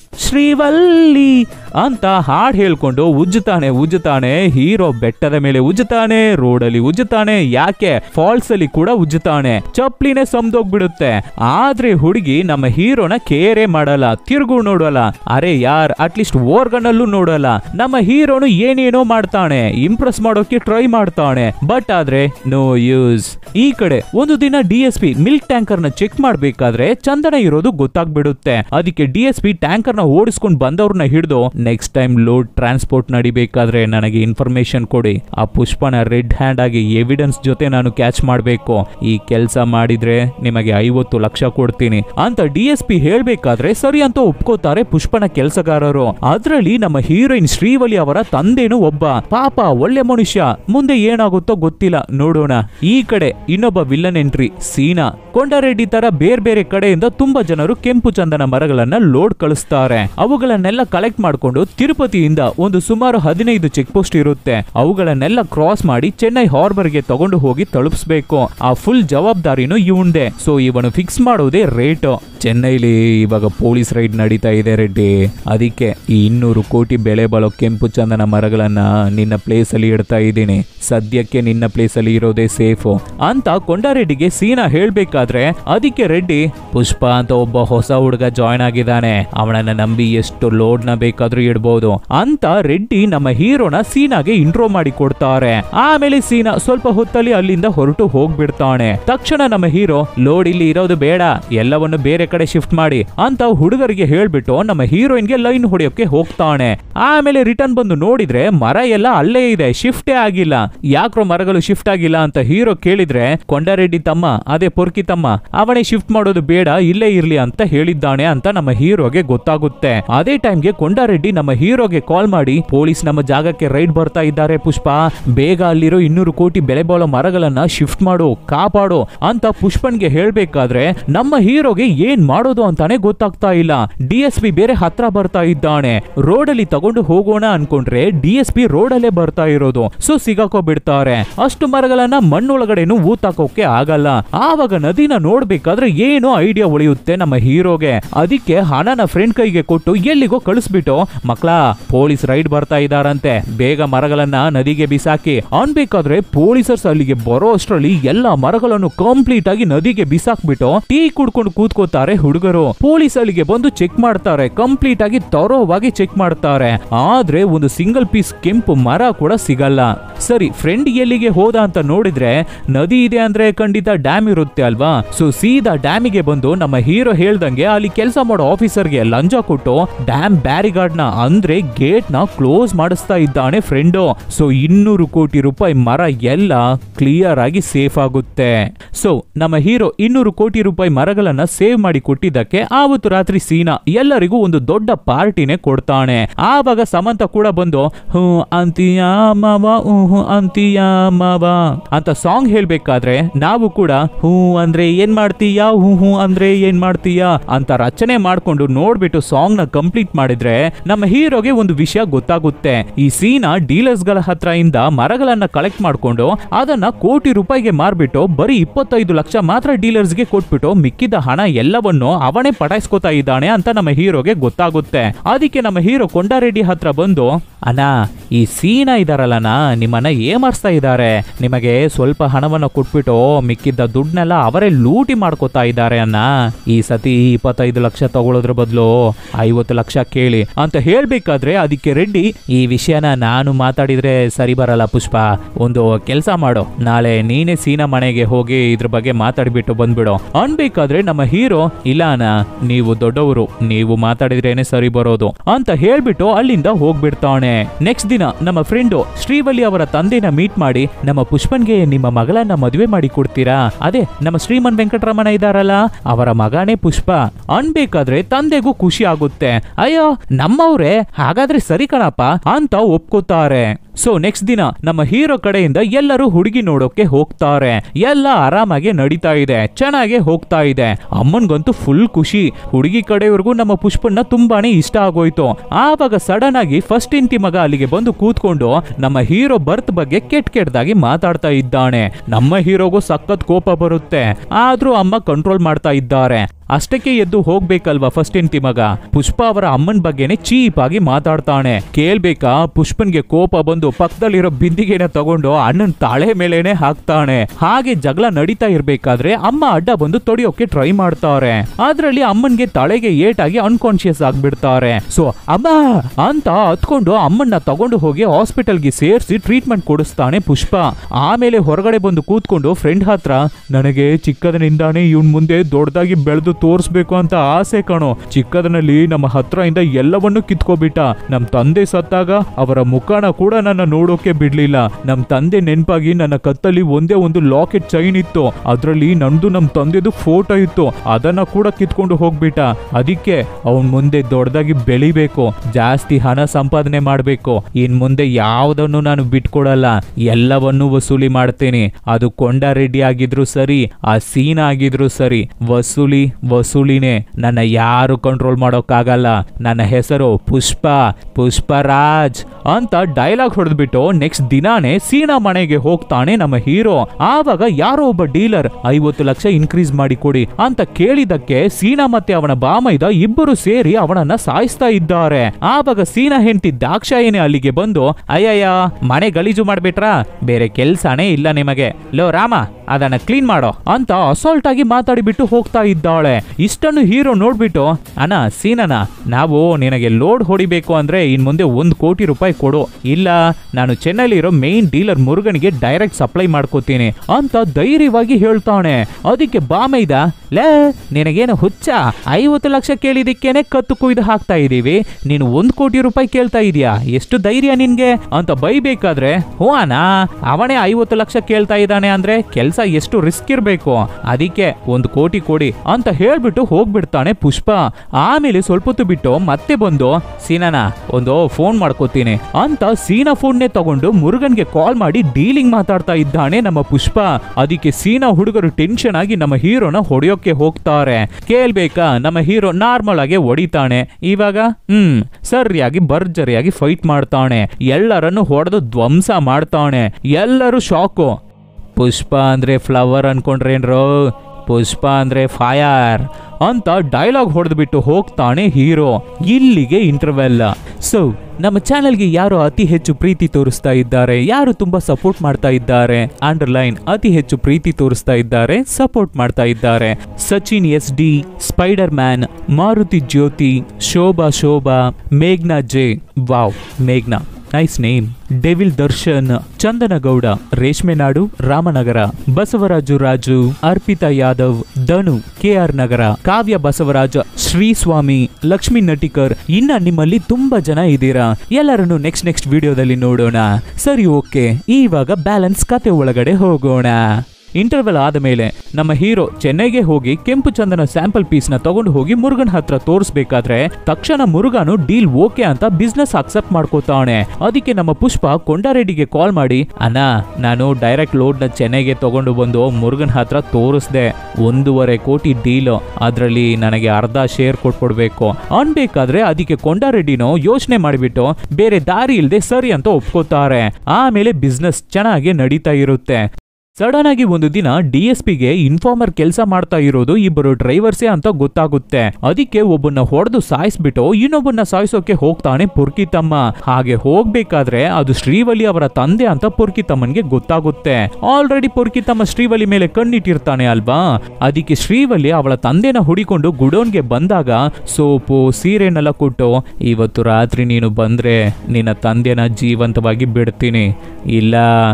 ಶ್ರೀವಲ್ಲಿ ಅಂತ ಹಾಡ್ ಹೇಳ್ಕೊಂಡು ಉಜ್ಜುತ್ತಾನೆ ಉಜ್ಜುತ್ತಾನೆ ಹೀರೋ ಬೆಟ್ಟದ ಮೇಲೆ ಉಜ್ಜುತ್ತಾನೆ ರೋಡಲ್ಲಿ ಉಜ್ಜುತ್ತಾನೆ ಯಾಕೆ ಫಾಲ್ಸ್ ಅಲ್ಲಿ ಕೂಡ ಉಜ್ಜುತ್ತಾನೆ ಚಪ್ಲಿನೇ ಸಮದೋಗ್ಬಿಡುತ್ತೆ ಆದ್ರೆ ಹುಡುಗಿ ನಮ್ಮ ಹೀರೋನ ಕೇರೆ ಮಾಡಲ್ಲ ತಿರುಗು ನೋಡಲ್ಲ ಅರೆ ಯಾರ್ ಅಟ್ಲೀಸ್ಟ್ ಓರ್ಗನಲ್ಲೂ ನೋಡಲ್ಲ ನಮ್ಮ ಹೀರೋನು ಏನೇನೋ ಮಾಡ್ತಾನೆ ಇಂಪ್ರೆಸ್ ಮಾಡೋಕೆ ಟ್ರೈ ಮಾಡ್ತಾನೆ ಬಟ್ ಆದ್ರೆ ನೋ ಯೂಸ್ ಈ ಕಡೆ ಒಂದು ದಿನ D S P milk tanker ನ ಚೆಕ್ ಮಾಡ್ಬೇಕಾದ್ರೆ ಚಂದನ ಇರೋದು ಗೊತ್ತಾಗ್ಬಿಡುತ್ತೆ ಅದಕ್ಕೆ ಡಿ ಎಸ್ ಪಿ ಟ್ಯಾಂಕರ್ ನ ಓಡಿಸ್ಕೊಂಡು ಬಂದವ್ರನ್ನ ಹಿಡಿದು ನೆಕ್ಸ್ಟ್ ಟೈಮ್ ಲೋಡ್ ಟ್ರಾನ್ಸ್ಪೋರ್ಟ್ ನಡಿಬೇಕಾದ್ರೆ ನನಗೆ ಇನ್ಫಾರ್ಮೇಶನ್ ಕೊಡಿ ಆ ಪುಷ್ಪನ ರೆಡ್ ಹ್ಯಾಂಡ್ ಆಗಿ ಎವಿಡೆನ್ಸ್ ಜೊತೆ ನಾನು ಕ್ಯಾಚ್ ಮಾಡಬೇಕು ಈ ಕೆಲಸ ಮಾಡಿದ್ರೆ ನಿಮಗೆ ಐವತ್ತು ಲಕ್ಷ ಕೊಡ್ತೀನಿ ಅಂತ ಡಿ ಎಸ್ ಪಿ ಹೇಳ್ಬೇಕಾದ್ರೆ ಸರಿ ಅಂತ ಒಪ್ಕೋತಾರೆ ಪುಷ್ಪನ ಕೆಲಸಗಾರರು ಅದ್ರಲ್ಲಿ ನಮ್ಮ ಹೀರೋಯಿನ್ ಶ್ರೀವಲಿ ಅವರ ತಂದೆನೂ ಒಬ್ಬ ಪಾಪ ಒಳ್ಳೆ ಮನುಷ್ಯ ಮುಂದೆ ಏನಾಗುತ್ತೋ ಗೊತ್ತಿಲ್ಲ ನೋಡೋಣ ಈ ಕಡೆ ಇನ್ನೊಬ್ಬ ವಿಲ್ಲನ್ ಎಂಟ್ರಿ ಸೀನಾ ಕೊಂಡರೆಡ್ಡಿ ತರ ಬೇರೆ ಬೇರೆ ಕಡೆಯಿಂದ ತುಂಬಾ ಜನರು ಕೆಂಪು ಚಂದನ ಮರಗಳನ್ನ ಲೋಡ್ ಕಳಿಸ್ತಾರೆ ಅವುಗಳನ್ನೆಲ್ಲ ಕಲೆಕ್ಟ್ ಮಾಡ್ಕೊಂಡು ತಿರುಪತಿಯಿಂದ ಒಂದು ಸುಮಾರು ಹದಿನೈದು ಚೆಕ್ ಪೋಸ್ಟ್ ಇರುತ್ತೆ ಅವುಗಳನ್ನೆಲ್ಲ ಕ್ರಾಸ್ ಮಾಡಿ ಚೆನ್ನೈ ಹಾರ್ಬರ್ಗೆ ತಗೊಂಡು ಹೋಗಿ ತಲುಪಿಸ್ಬೇಕು ಆ ಫುಲ್ ಜವಾಬ್ದಾರಿನೂ ಇವಂದೆ ಸೊ ಇವನು ಫಿಕ್ಸ್ ಮಾಡೋದೇ ರೇಟ್ ಚೆನ್ನೈಲಿ ಇವಾಗ ಪೊಲೀಸ್ ರೈಡ್ ನಡೀತಾ ಇದೆ ರೆಡ್ಡಿ ಅದಕ್ಕೆ ಈ ಇನ್ನೂರು ಕೋಟಿ ಬೆಲೆ ಬಾಳೋ ಕೆಂಪು ಚಂದನ ಮರಗಳನ್ನ ನಿನ್ನ ಪ್ಲೇಸ್ ಅಲ್ಲಿ ಇಡ್ತಾ ಇದ್ದೀನಿ ಸದ್ಯಕ್ಕೆ ನಿನ್ನ ಪ್ಲೇಸ್ ಅಲ್ಲಿ ಇರೋದೇ ಸೇಫು ಅಂತ ಕೊಂಡಾರೆಡ್ಡಿಗೆ ಸೀನಾ ಹೇಳ್ಬೇಕಾದ್ರೆ ಅದಕ್ಕೆ ರೆಡ್ಡಿ ಪುಷ್ಪ ಅಂತ ಒಬ್ಬ ಹೊಸ ಹುಡುಗ ಜಾಯ್ನ್ ಆಗಿದ್ದಾನೆ ಅವನನ್ನ ನಂಬಿ ಎಷ್ಟು ಲೋಡ್ ನ ಬೇಕಾದ್ರೂ ಬೇಕಾದ್ರೂ ಇಡ್ಬೋದು ಅಂತ ರೆಡ್ಡಿ ನಮ್ಮ ಹೀರೋನ ಸೀನಾಗೆ ಇಂಟ್ರೋ ಮಾಡಿ ಕೊಡ್ತಾರೆ ಆಮೇಲೆ ಸೀನಾ ಸ್ವಲ್ಪ ಹೊತ್ತಲ್ಲಿ ಅಲ್ಲಿಂದ ಹೊರಟು ಹೋಗ್ಬಿಡ್ತಾನೆ ತಕ್ಷಣ ನಮ್ಮ ಹೀರೋ ಲೋಡ್ ಇಲ್ಲಿ ಇರೋದು ಬೇಡ ಎಲ್ಲವನ್ನು ಬೇರೆ ಕಡೆ ಶಿಫ್ಟ್ ಮಾಡಿ ಅಂತ ಹುಡುಗರಿಗೆ ಹೇಳ್ಬಿಟ್ಟು ನಮ್ಮ ಹೀರೋಯಿನ್ಗೆ ಲೈನ್ ಹೊಡೆಯೋಕೆ ಹೋಗ್ತಾನೆ ಆಮೇಲೆ ರಿಟರ್ನ್ ಬಂದು ನೋಡಿದ್ರೆ ಮರ ಎಲ್ಲ ಅಲ್ಲೇ ಇದೆ ಶಿಫ್ಟೇ ಆಗಿಲ್ಲ ಯಾಕ್ರೋ ಮರಗಳು ಶಿಫ್ಟ್ ಆಗಿಲ್ಲ ಅಂತ ಹೀರೋ ಕೇಳಿದ್ರೆ ಕೊಂಡರೆಡ್ಡಿ ತಮ್ಮ ಅದೇ ಪೊರ್ಕಿ ತಮ್ಮ ಅವನೇ ಶಿಫ್ಟ್ ಮಾಡೋದು ಬೇಡ ಇಲ್ಲೇ ಇರ್ಲಿ ಅಂತ ಹೇಳಿದ್ದಾನೆ ಅಂತ ನಮ್ಮ ಹೀರೋಗೆ ಗೊತ್ತಾಗುತ್ತೆ ಅದೇ ಟೈಮ್ಗೆ ಕೊಂಡಾರೆಡ್ಡಿ ನಮ್ಮ ಹೀರೋಗೆ ಕಾಲ್ ಮಾಡಿ ಪೊಲೀಸ್ ನಮ್ಮ ಜಾಗಕ್ಕೆ ರೈಡ್ ಬರ್ತಾ ಇದ್ದಾರೆ ಪುಷ್ಪ ಬೇಗ ಅಲ್ಲಿರೋ ಇನ್ನೂರು ಕೋಟಿ ಬೆಲೆ ಬಾಳೋ ಮರಗಳನ್ನ ಶಿಫ್ಟ್ ಮಾಡು ಕಾಪಾಡು ಅಂತ ಪುಷ್ಪನ್ಗೆ ಹೇಳ್ಬೇಕಾದ್ರೆ ನಮ್ಮ ಹೀರೋಗೆ ಏನ್ ಮಾಡೋದು ಅಂತಾನೆ ಗೊತ್ತಾಗ್ತಾ ಇಲ್ಲ ಡಿ ಎಸ್ ಪಿ ಬೇರೆ ಹತ್ರ ಬರ್ತಾ ಇದ್ದಾನೆ ರೋಡ್ ಅಲ್ಲಿ ತಗೊಂಡು ಹೋಗೋಣ ಅನ್ಕೊಂಡ್ರೆ ಡಿ ಎಸ್ ಪಿ ರೋಡ್ ಅಲ್ಲೇ ಬರ್ತಾ ಇರೋದು ಸೊ ಸಿಗಾಕೋ ಬಿಡ್ತಾರೆ ಅಷ್ಟು ಮರಗಳನ್ನ ಮಣ್ಣೊಳಗಡೆನು ಊತಾಕೋಕೆ ಆಗಲ್ಲ ಆವಾಗ ನದಿನ ನೋಡ್ಬೇಕಾದ್ರೆ ಏನೋ ಐಡಿಯಾ ಉಳಿಯುತ್ತೆ ನಮ್ಮ ಹೀರೋಗೆ ಅದಕ್ಕೆ ಹಣನ ಫ್ರೆಂಡ್ ಕೈಗೆ ಕೊಟ್ಟು ಎಲ್ಲಿಗೋ ಕಳಿಸ್ಬಿಟ್ಟು ಮಕ್ಳ ಪೊಲೀಸ್ ರೈಡ್ ಬರ್ತಾ ಇದಾರಂತೆ ಬೇಗ ಮರಗಳನ್ನ ನದಿಗೆ ಬಿಸಾಕಿ ಅನ್ಬೇಕಾದ್ರೆ ಪೊಲೀಸರ್ಸ್ ಅಲ್ಲಿಗೆ ಬರೋ ಅಷ್ಟ್ರಲ್ಲಿ ಎಲ್ಲಾ ಮರಗಳನ್ನು ಕಂಪ್ಲೀಟ್ ಆಗಿ ನದಿಗೆ ಬಿಸಾಕ್ಬಿಟ್ಟು ಟೀ ಕುಡ್ಕೊಂಡು ಕೂತ್ಕೋತಾರೆ ಹುಡುಗರು ಪೊಲೀಸ್ ಅಲ್ಲಿಗೆ ಬಂದು ಚೆಕ್ ಮಾಡ್ತಾರೆ ಕಂಪ್ಲೀಟ್ ಆಗಿ ತರೋವಾಗಿ ಚೆಕ್ ಮಾಡ್ತಾರೆ ಆದ್ರೆ ಒಂದು ಸಿಂಗಲ್ ಪೀಸ್ ಕೆಂಪು ಮರ ಕೂಡ ಸಿಗಲ್ಲ ಸರಿ ಫ್ರೆಂಡ್ ಎಲ್ಲಿಗೆ ಹೋದ ಅಂತ ನೋಡಿದ್ರೆ ನದಿ ಇದೆ ಅಂದ್ರೆ ಖಂಡಿತ ಡ್ಯಾಮ್ ಇರುತ್ತೆ ಅಲ್ವಾ ಸೊ ಸೀದಾ ಡ್ಯಾಮಿಗೆ ಬಂದು ನಮ್ಮ ಹೀರೋ ಹೇಳ್ದಂಗೆ ಅಲ್ಲಿ ಕೆಲಸ ಮಾಡೋ ಆಫೀಸರ್ಗೆ ಲಂಚ ಕೊಟ್ಟು ಡ್ಯಾಮ್ ಬ್ಯಾರಿಗಾರ್ಡ್ ನ ಅಂದ್ರೆ ಗೇಟ್ ನ ಕ್ಲೋಸ್ ಮಾಡಿಸ್ತಾ ಇದ್ದಾನೆ ಫ್ರೆಂಡು ಸೊ ಇನ್ನೂರು ಕೋಟಿ ರೂಪಾಯಿ ಮರ ಎಲ್ಲ ಕ್ಲಿಯರ್ ಆಗಿ ಸೇಫ್ ಆಗುತ್ತೆ ಸೊ ನಮ್ಮ ಹೀರೋ ಇನ್ನೂರು ಕೋಟಿ ರೂಪಾಯಿ ಮರಗಳನ್ನ ಸೇವ್ ಮಾಡಿ ಕೊಟ್ಟಿದ್ದಕ್ಕೆ ಆವತ್ತು ರಾತ್ರಿ ಸೀನಾ ಎಲ್ಲರಿಗೂ ಒಂದು ದೊಡ್ಡ ಪಾರ್ಟಿನೇ ಕೊಡ್ತಾನೆ ಆವಾಗ ಸಮಂತ ಕೂಡ ಬಂದು ಹ್ಞೂ ಅಂತೀಯ ಮಾವ ಹ್ಞೂ ಅಂತೀಯ ಮಾವ ಅಂತ ಸಾಂಗ್ ಹೇಳ್ಬೇಕಾದ್ರೆ ನಾವು ಕೂಡ ಹ್ಞೂ ಅಂದ್ರೆ ಏನ್ ಮಾಡ್ತೀಯಾ ಹ್ಞೂ ಹ್ಞೂ ಅಂದ್ರೆ ಏನ್ ಮಾಡ್ತೀಯಾ ಅಂತ ರಚನೆ ಮಾಡ್ಕೊಂಡು ನೋಡ್ಬಿಟ್ಟು ಸಾಂಗ್ ನ ಕಂಪ್ಲೀಟ್ ಮಾಡಿದ್ರೆ ನಮ್ಮ ಹೀರೋಗೆ ಒಂದು ವಿಷಯ ಗೊತ್ತಾಗುತ್ತೆ ಈ ಸೀನಾ ಡೀಲರ್ಸ್ ಗಳ ಹತ್ರ ಇಂದ ಮರಗಳನ್ನ ಕಲೆಕ್ಟ್ ಮಾಡ್ಕೊಂಡು ಅದನ್ನ ಕೋಟಿ ರೂಪಾಯಿಗೆ ಮಾರ್ಬಿಟ್ಟು ಬರೀ ಇಪ್ಪತ್ತೈದು ಲಕ್ಷ ಮಾತ್ರ ಡೀಲರ್ಸ್ ಗೆ ಕೊಟ್ಬಿಟ್ಟು ಮಿಕ್ಕಿದ ಹಣ ಎಲ್ಲವನ್ನು ಅವನೇ ಪಟಾಯಿಸ್ಕೋತಾ ಇದ್ದಾನೆ ಅಂತ ನಮ್ಮ ಹೀರೋಗೆ ಗೊತ್ತಾಗುತ್ತೆ ಅದಕ್ಕೆ ನಮ್ಮ ಹೀರೋ ಕೊಂಡಾರೆಡ್ಡಿ ಹತ್ರ ಬಂದು ಅಣ್ಣ ಈ ಸೀನಾ ಇದಾರಲ್ಲನ ನಿಮ್ಮನ್ನ ಏಮರ್ಸ್ತಾ ಇದ್ದಾರೆ ನಿಮಗೆ ಸ್ವಲ್ಪ ಹಣವನ್ನ ಕೊಟ್ಬಿಟ್ಟು ಮಿಕ್ಕಿದ್ದ ದುಡ್ಡನ್ನೆಲ್ಲ ಅವರೇ ಲೂಟಿ ಮಾಡ್ಕೋತಾ ಇದ್ದಾರೆ ಅಣ್ಣ ಈ ಸತಿ ಇಪ್ಪತ್ತೈದು ಲಕ್ಷ ತಗೊಳ್ಳೋದ್ರ ಬದಲು ಐವತ್ತು ಲಕ್ಷ ಕೇಳಿ ಅಂತ ಹೇಳ್ಬೇಕಾದ್ರೆ ಅದಕ್ಕೆ ರೆಡ್ಡಿ ಈ ವಿಷಯನ ನಾನು ಮಾತಾಡಿದ್ರೆ ಸರಿ ಬರಲ್ಲ ಪುಷ್ಪ ಒಂದು ಕೆಲಸ ಮಾಡು ನಾಳೆ ನೀನೇ ಸೀನಾ ಮನೆಗೆ ಹೋಗಿ ಇದ್ರ ಬಗ್ಗೆ ಮಾತಾಡ್ಬಿಟ್ಟು ಬಂದ್ಬಿಡು ಅನ್ಬೇಕಾದ್ರೆ ನಮ್ಮ ಹೀರೋ ಇಲ್ಲ ಅಣ್ಣ ನೀವು ದೊಡ್ಡವರು ನೀವು ಮಾತಾಡಿದ್ರೇನೆ ಸರಿ ಬರೋದು ಅಂತ ಹೇಳ್ಬಿಟ್ಟು ಅಲ್ಲಿಂದ ಹೋಗ್ಬಿಡ್ತಾನೆ ನೆಕ್ಸ್ಟ್ ದಿನ ನಮ್ಮ ಫ್ರೆಂಡು ಶ್ರೀವಲ್ಲಿ ಅವರ ತಂದೆನ ಮೀಟ್ ಮಾಡಿ ನಮ್ಮ ಪುಷ್ಪನ್ಗೆ ನಿಮ್ಮ ಮಗಳನ್ನ ಮದುವೆ ಮಾಡಿ ಕೊಡ್ತೀರಾ ಅದೇ ನಮ್ಮ ಶ್ರೀಮನ್ ವೆಂಕಟರಮಣ ಇದಾರಲ್ಲ ಅವರ ಮಗನೇ ಪುಷ್ಪ ಅನ್ಬೇಕಾದ್ರೆ ತಂದೆಗೂ ಖುಷಿ ಆಗುತ್ತೆ ಅಯ್ಯೋ ನಮ್ಮವ್ರೆ ಹಾಗಾದ್ರೆ ಸರಿ ಕಣಪ್ಪ ಅಂತ ಒಪ್ಕೋತಾರೆ ಸೊ ನೆಕ್ಸ್ಟ್ ದಿನ ನಮ್ಮ ಹೀರೋ ಕಡೆಯಿಂದ ಎಲ್ಲರೂ ಹುಡುಗಿ ನೋಡೋಕೆ ಹೋಗ್ತಾರೆ ಎಲ್ಲ ಆರಾಮಾಗಿ ನಡೀತಾ ಇದೆ ಚೆನ್ನಾಗೆ ಹೋಗ್ತಾ ಇದೆ ಅಮ್ಮನ್ಗಂತೂ ಫುಲ್ ಖುಷಿ ಹುಡುಗಿ ಕಡೆಯವ್ರಿಗೂ ನಮ್ಮ ಪುಷ್ಪನ್ನ ತುಂಬಾನೇ ಇಷ್ಟ ಆಗೋಯ್ತು ಆವಾಗ ಸಡನ್ ಆಗಿ ಫಸ್ಟ್ ಇಂತಿ ಮಗ ಅಲ್ಲಿಗೆ ಬಂದು ಕೂತ್ಕೊಂಡು ನಮ್ಮ ಹೀರೋ ಬರ್ತ್ ಬಗ್ಗೆ ಕೆಟ್ಟ ಕೆಟ್ಟದಾಗಿ ಮಾತಾಡ್ತಾ ಇದ್ದಾನೆ ನಮ್ಮ ಹೀರೋಗೂ ಸಖತ್ ಕೋಪ ಬರುತ್ತೆ ಆದ್ರೂ ಅಮ್ಮ ಕಂಟ್ರೋಲ್ ಮಾಡ್ತಾ ಇದ್ದಾರೆ ಅಷ್ಟಕ್ಕೆ ಎದ್ದು ಹೋಗ್ಬೇಕಲ್ವಾ ಫಸ್ಟ್ ಹೆಂಡತಿ ಮಗ ಪುಷ್ಪ ಅವರ ಅಮ್ಮನ ಬಗ್ಗೆನೆ ಚೀಪ್ ಆಗಿ ಮಾತಾಡ್ತಾನೆ ಕೇಳ್ಬೇಕಾ ಪುಷ್ಪನ್ಗೆ ಕೋಪ ಬಂದು ಪಕ್ಕದಲ್ಲಿರೋ ಬಿಂದಿಗೆನ ತಗೊಂಡು ಅಣ್ಣನ್ ತಾಳೆ ಮೇಲೇನೆ ಹಾಕ್ತಾನೆ ಹಾಗೆ ಜಗಳ ನಡೀತಾ ಇರ್ಬೇಕಾದ್ರೆ ಅಮ್ಮ ಅಡ್ಡ ಬಂದು ತೊಡಿಯೋಕೆ ಟ್ರೈ ಮಾಡ್ತಾರೆ ಅದ್ರಲ್ಲಿ ಅಮ್ಮನ್ಗೆ ತಲೆಗೆ ಏಟಾಗಿ ಅನ್ಕಾನ್ಶಿಯಸ್ ಆಗ್ಬಿಡ್ತಾರೆ ಸೊ ಅಮ್ಮ ಅಂತ ಹತ್ಕೊಂಡು ಅಮ್ಮನ್ನ ತಗೊಂಡು ಹೋಗಿ ಹಾಸ್ಪಿಟಲ್ಗೆ ಸೇರಿಸಿ ಟ್ರೀಟ್ಮೆಂಟ್ ಕೊಡಿಸ್ತಾನೆ ಪುಷ್ಪ ಆಮೇಲೆ ಹೊರಗಡೆ ಬಂದು ಕೂತ್ಕೊಂಡು ಫ್ರೆಂಡ್ ಹತ್ರ ನನಗೆ ಚಿಕ್ಕದನಿಂದಾನೇ ಇವನ್ ಮುಂದೆ ದೊಡ್ಡದಾಗಿ ಬೆಳೆದು ತೋರಿಸ್ಬೇಕು ಅಂತ ಆಸೆ ಕಣೋ ಚಿಕ್ಕದನಲ್ಲಿ ನಮ್ಮ ಹತ್ರ ಇಂದ ಎಲ್ಲವನ್ನೂ ಕಿತ್ಕೋಬಿಟ್ಟ ನಮ್ ತಂದೆ ಸತ್ತಾಗ ಅವರ ಮುಖನ ಕೂಡ ನನ್ನ ನೋಡೋಕೆ ಬಿಡ್ಲಿಲ್ಲ ನಮ್ ತಂದೆ ನೆನ್ಪಾಗಿ ನನ್ನ ಕತ್ತಲ್ಲಿ ಒಂದೇ ಒಂದು ಲಾಕೆಟ್ ಚೈನ್ ಇತ್ತು ಅದ್ರಲ್ಲಿ ನಂದು ನಮ್ ತಂದೆದು ಫೋಟೋ ಇತ್ತು ಅದನ್ನ ಕೂಡ ಕಿತ್ಕೊಂಡು ಹೋಗ್ಬಿಟ್ಟ ಅದಕ್ಕೆ ಅವನ್ ಮುಂದೆ ದೊಡ್ಡದಾಗಿ ಬೆಳಿಬೇಕು ಜಾಸ್ತಿ ಹಣ ಸಂಪಾದನೆ ಮಾಡ್ಬೇಕು ಇನ್ ಮುಂದೆ ಯಾವ್ದನ್ನು ನಾನು ಬಿಟ್ಕೊಡಲ್ಲ ಎಲ್ಲವನ್ನೂ ವಸೂಲಿ ಮಾಡ್ತೀನಿ ಅದು ಕೊಂಡ ರೆಡ್ಡಿ ಆಗಿದ್ರು ಸರಿ ಆ ಸೀನ್ ಆಗಿದ್ರು ಸರಿ ವಸೂಲಿ ವಸೂಲಿನೇ ನನ್ನ ಯಾರು ಕಂಟ್ರೋಲ್ ಮಾಡೋಕ್ಕಾಗಲ್ಲ ನನ್ನ ಹೆಸರು ಪುಷ್ಪ ಪುಷ್ಪರಾಜ್ ಅಂತ ಡೈಲಾಗ್ ಹೊಡೆದ್ಬಿಟ್ಟು ನೆಕ್ಸ್ಟ್ ದಿನಾನೇ ಸೀನಾ ಮನೆಗೆ ಹೋಗ್ತಾನೆ ನಮ್ಮ ಹೀರೋ ಆವಾಗ ಯಾರೋ ಒಬ್ಬ ಡೀಲರ್ ಐವತ್ತು ಲಕ್ಷ ಇನ್ಕ್ರೀಸ್ ಮಾಡಿ ಕೊಡಿ ಅಂತ ಕೇಳಿದಕ್ಕೆ ಸೀನಾ ಮತ್ತೆ ಅವನ ಬಾಮೈದ ಇಬ್ಬರು ಸೇರಿ ಅವನನ್ನ ಸಾಯಿಸ್ತಾ ಇದ್ದಾರೆ ಆವಾಗ ಸೀನಾ ಹೆಂಡತಿ ದಾಕ್ಷಾಯಿನಿ ಅಲ್ಲಿಗೆ ಬಂದು ಅಯ್ಯಯ್ಯ ಮನೆ ಗಲೀಜು ಮಾಡ್ಬಿಟ್ರಾ ಬೇರೆ ಕೆಲ್ಸನೇ ಇಲ್ಲ ನಿಮಗೆ ಲೋ ರಾಮ ಅದನ್ನ ಕ್ಲೀನ್ ಮಾಡೋ ಅಂತ ಅಸಾಲ್ಟ್ ಆಗಿ ಮಾತಾಡಿಬಿಟ್ಟು ಹೋಗ್ತಾ ಇದ್ದಾಳೆ ಇಷ್ಟನ್ನು ಹೀರೋ ನೋಡ್ಬಿಟ್ಟು ಅಣ್ಣ ಸೀನನ ನಾವು ನಿನಗೆ ಲೋಡ್ ಹೊಡಿಬೇಕು ಅಂದ್ರೆ ಇನ್ ಮುಂದೆ ಒಂದು ಕೋಟಿ ರೂಪಾಯಿ ಕೊಡು ಇಲ್ಲ ನಾನು ಚೆನ್ನೈಲಿರೋ ಮೇನ್ ಡೀಲರ್ ಮುರುಗನಿಗೆ ಡೈರೆಕ್ಟ್ ಸಪ್ಲೈ ಮಾಡ್ಕೋತೀನಿ ಅಂತ ಧೈರ್ಯವಾಗಿ ಹೇಳ್ತಾನೆ ಅದಕ್ಕೆ ಬಾಮೈದ ಲೇ ನಿನಗೇನು ಹುಚ್ಚ ಐವತ್ತು ಲಕ್ಷ ಕೇಳಿದಿಕ್ಕೇನೆ ಕತ್ತು ಕುಯ್ದು ಹಾಕ್ತಾ ಇದೀವಿ ನೀನು ಒಂದು ಕೋಟಿ ರೂಪಾಯಿ ಕೇಳ್ತಾ ಇದೀಯಾ ಎಷ್ಟು ಧೈರ್ಯ ನಿನ್ಗೆ ಅಂತ ಬೈಬೇಕಾದ್ರೆ ಹ್ಞೂ ಅಣ್ಣ ಅವನೇ ಐವತ್ತು ಲಕ್ಷ ಕೇಳ್ತಾ ಇದ್ದಾನೆ ಅಂದ್ರೆ ಕೆಲಸ ಎಷ್ಟು ರಿಸ್ಕ್ ಇರಬೇಕು ಅದಕ್ಕೆ ಒಂದು ಕೋಟಿ ಕೊಡಿ ಅಂತ ಹೇಳ್ಬಿಟ್ಟು ಹೋಗ್ಬಿಡ್ತಾನೆ ಪುಷ್ಪ ಆಮೇಲೆ ಸ್ವಲ್ಪ ಹೊತ್ತು ಬಿಟ್ಟು ಮತ್ತೆ ಬಂದು ಸೀನಾನ ಒಂದು ಫೋನ್ ಮಾಡ್ಕೋತೀನಿ ಅಂತ ಸೀನಾ ಫೋನ್ನೇ ತಗೊಂಡು ಮುರುಗನ್ಗೆ ಕಾಲ್ ಮಾಡಿ ಡೀಲಿಂಗ್ ಮಾತಾಡ್ತಾ ಇದ್ದಾನೆ ನಮ್ಮ ಪುಷ್ಪ ಅದಕ್ಕೆ ಸೀನಾ ಹುಡುಗರು ಟೆನ್ಷನ್ ಆಗಿ ನಮ್ಮ ಹೀರೋನ ಹೊಡೆಯೋಕೆ ಹೋಗ್ತಾರೆ ಕೇಳ್ಬೇಕಾ ನಮ್ಮ ಹೀರೋ ನಾರ್ಮಲ್ ಆಗಿ ಹೊಡಿತಾನೆ ಇವಾಗ ಹ್ಮ್ ಸರಿಯಾಗಿ ಭರ್ಜರಿಯಾಗಿ ಫೈಟ್ ಮಾಡ್ತಾನೆ ಎಲ್ಲರನ್ನು ಹೊಡೆದು ಧ್ವಂಸ ಮಾಡ್ತಾನೆ ಎಲ್ಲರೂ ಶಾಕು ಪುಷ್ಪ ಅಂದ್ರೆ ಫ್ಲವರ್ ಅನ್ಕೊಂಡ್ರೇನ್ರೋ ಪುಷ್ಪ ಅಂದ್ರೆ ಫೈರ್ ಅಂತ ಡೈಲಾಗ್ ಹೊಡೆದ್ಬಿಟ್ಟು ಹೋಗ್ತಾನೆ ಹೀರೋ ಇಲ್ಲಿಗೆ ಇಂಟರ್ವೆಲ್ ಸೊ ನಮ್ಮ ಚಾನೆಲ್ಗೆ ಯಾರು ಅತಿ ಹೆಚ್ಚು ಪ್ರೀತಿ ತೋರಿಸ್ತಾ ಇದ್ದಾರೆ ಯಾರು ತುಂಬಾ ಸಪೋರ್ಟ್ ಮಾಡ್ತಾ ಇದ್ದಾರೆ ಅಂಡರ್ಲೈನ್ ಅತಿ ಹೆಚ್ಚು ಪ್ರೀತಿ ತೋರಿಸ್ತಾ ಇದ್ದಾರೆ ಸಪೋರ್ಟ್ ಮಾಡ್ತಾ ಇದ್ದಾರೆ Sachin S D spider man Maruti ಜ್ಯೋತಿ Shobha Shobha ಮೇಘ್ನಾ J wow ಮೇಘ್ನಾ nice name devil Darshan ಚಂದನಗೌಡ ರೇಷ್ಮೆ ನಾಡು ರಾಮನಗರ ಬಸವರಾಜು ರಾಜು ಅರ್ಪಿತಾ ಯಾದವ್ ಧನು ಕೆಆರ್ ನಗರ ಕಾವ್ಯ ಬಸವರಾಜ ಶ್ರೀಸ್ವಾಮಿ ಲಕ್ಷ್ಮೀ ನಟಿಕರ್ ಇನ್ನ ನಿಮ್ಮಲ್ಲಿ ತುಂಬಾ ಜನ ಇದ್ದೀರಾ ಎಲ್ಲರನ್ನು ನೆಕ್ಸ್ಟ್ ನೆಕ್ಸ್ಟ್ ವಿಡಿಯೋದಲ್ಲಿ ನೋಡೋಣ ಸರಿ ಓಕೆ ಇವಾಗ ಬ್ಯಾಲೆನ್ಸ್ ಕತೆ ಒಳಗಡೆ ಹೋಗೋಣ ಇಂಟರ್ವೆಲ್ ಆದ ಮೇಲೆ ನಮ್ಮ ಹೀರೋ ಚೆನ್ನೈಗೆ ಹೋಗಿ ಕೆಂಪು ಚಂದನ ಸ್ಯಾಂಪಲ್ ಪೀಸ್ ನ ತಗೊಂಡು ಹೋಗಿ ಮುರುಗನ್ ಹತ್ರ ತೋರಿಸ್ಬೇಕಾದ್ರೆ ತಕ್ಷಣ ಮುರುಗನು ಡೀಲ್ ಓಕೆ ಅಂತ ಬಿಸ್ನೆಸ್ ಅಕ್ಸೆಪ್ಟ್ ಮಾಡ್ಕೋತಾನೆ ಅದಕ್ಕೆ ನಮ್ಮ ಪುಷ್ಪ ಕೊಂಡಾರೆಡ್ಡಿಗೆ ಕಾಲ್ ಮಾಡಿ ಅಣ್ಣ ನಾನು ಡೈರೆಕ್ಟ್ ಲೋಡ್ ನ ಚೆನ್ನೈಗೆ ತಗೊಂಡು ಬಂದು ಮುರುಗನ್ ಹತ್ರ ತೋರಿಸ್ದೆ ಒಂದೂವರೆ ಕೋಟಿ ಡೀಲ್ ಅದ್ರಲ್ಲಿ ನನಗೆ ಅರ್ಧ ಶೇರ್ ಕೊಟ್ಕೊಡ್ಬೇಕು ಅನ್ಬೇಕಾದ್ರೆ ಅದಕ್ಕೆ ಕೊಂಡಾರೆಡ್ಡಿನೋ ಯೋಚನೆ ಮಾಡಿಬಿಟ್ಟು ಬೇರೆ ದಾರಿ ಇಲ್ಲದೆ ಸರಿ ಅಂತ ಒಪ್ಕೋತಾರೆ ಆಮೇಲೆ ಬಿಸ್ನೆಸ್ ಚೆನ್ನಾಗಿ ನಡೀತಾ ಇರುತ್ತೆ ಸಡನ್ ಆಗಿ ಒಂದು ದಿನ ಡಿ ಎಸ್ ಪಿಗೆ ಇನ್ಫಾರ್ಮರ್ ಕೆಲಸ ಮಾಡ್ತಾ ಇರೋದು ಇಬ್ಬರು ಡ್ರೈವರ್ಸೇ ಅಂತ ಗೊತ್ತಾಗುತ್ತೆ ಅದಕ್ಕೆ ಒಬ್ಬನ್ನ ಹೊಡೆದು ಸಾಯಿಸ್ಬಿಟ್ಟು ಇನ್ನೊಬ್ಬನ್ನ ಸಾಯಿಸೋಕೆ ಹೋಗ್ತಾನೆ ಪುರ್ಕಿತಮ್ಮ ಹಾಗೆ ಹೋಗ್ಬೇಕಾದ್ರೆ ಅದು ಶ್ರೀವಲಿ ಅವರ ತಂದೆ ಅಂತ ಪುರ್ಕಿತಮ್ಮನ್ಗೆ ಗೊತ್ತಾಗುತ್ತೆ ಆಲ್ರೆಡಿ ಪುರ್ಕಿತಮ್ಮ ಶ್ರೀವಲಿ ಮೇಲೆ ಕಣ್ಣಿಟ್ಟಿರ್ತಾನೆ ಅಲ್ವಾ ಅದಕ್ಕೆ ಶ್ರೀವಲಿ ಅವಳ ತಂದೆನ ಹುಡಿಕೊಂಡು ಗುಡೋನ್ಗೆ ಬಂದಾಗ ಸೋಪು ಸೀರೆನೆಲ್ಲ ಕೊಟ್ಟು ಇವತ್ತು ರಾತ್ರಿ ನೀನು ಬಂದ್ರೆ ನಿನ್ನ ತಂದೆನ ಜೀವಂತವಾಗಿ ಬಿಡ್ತೀನಿ ಇಲ್ಲ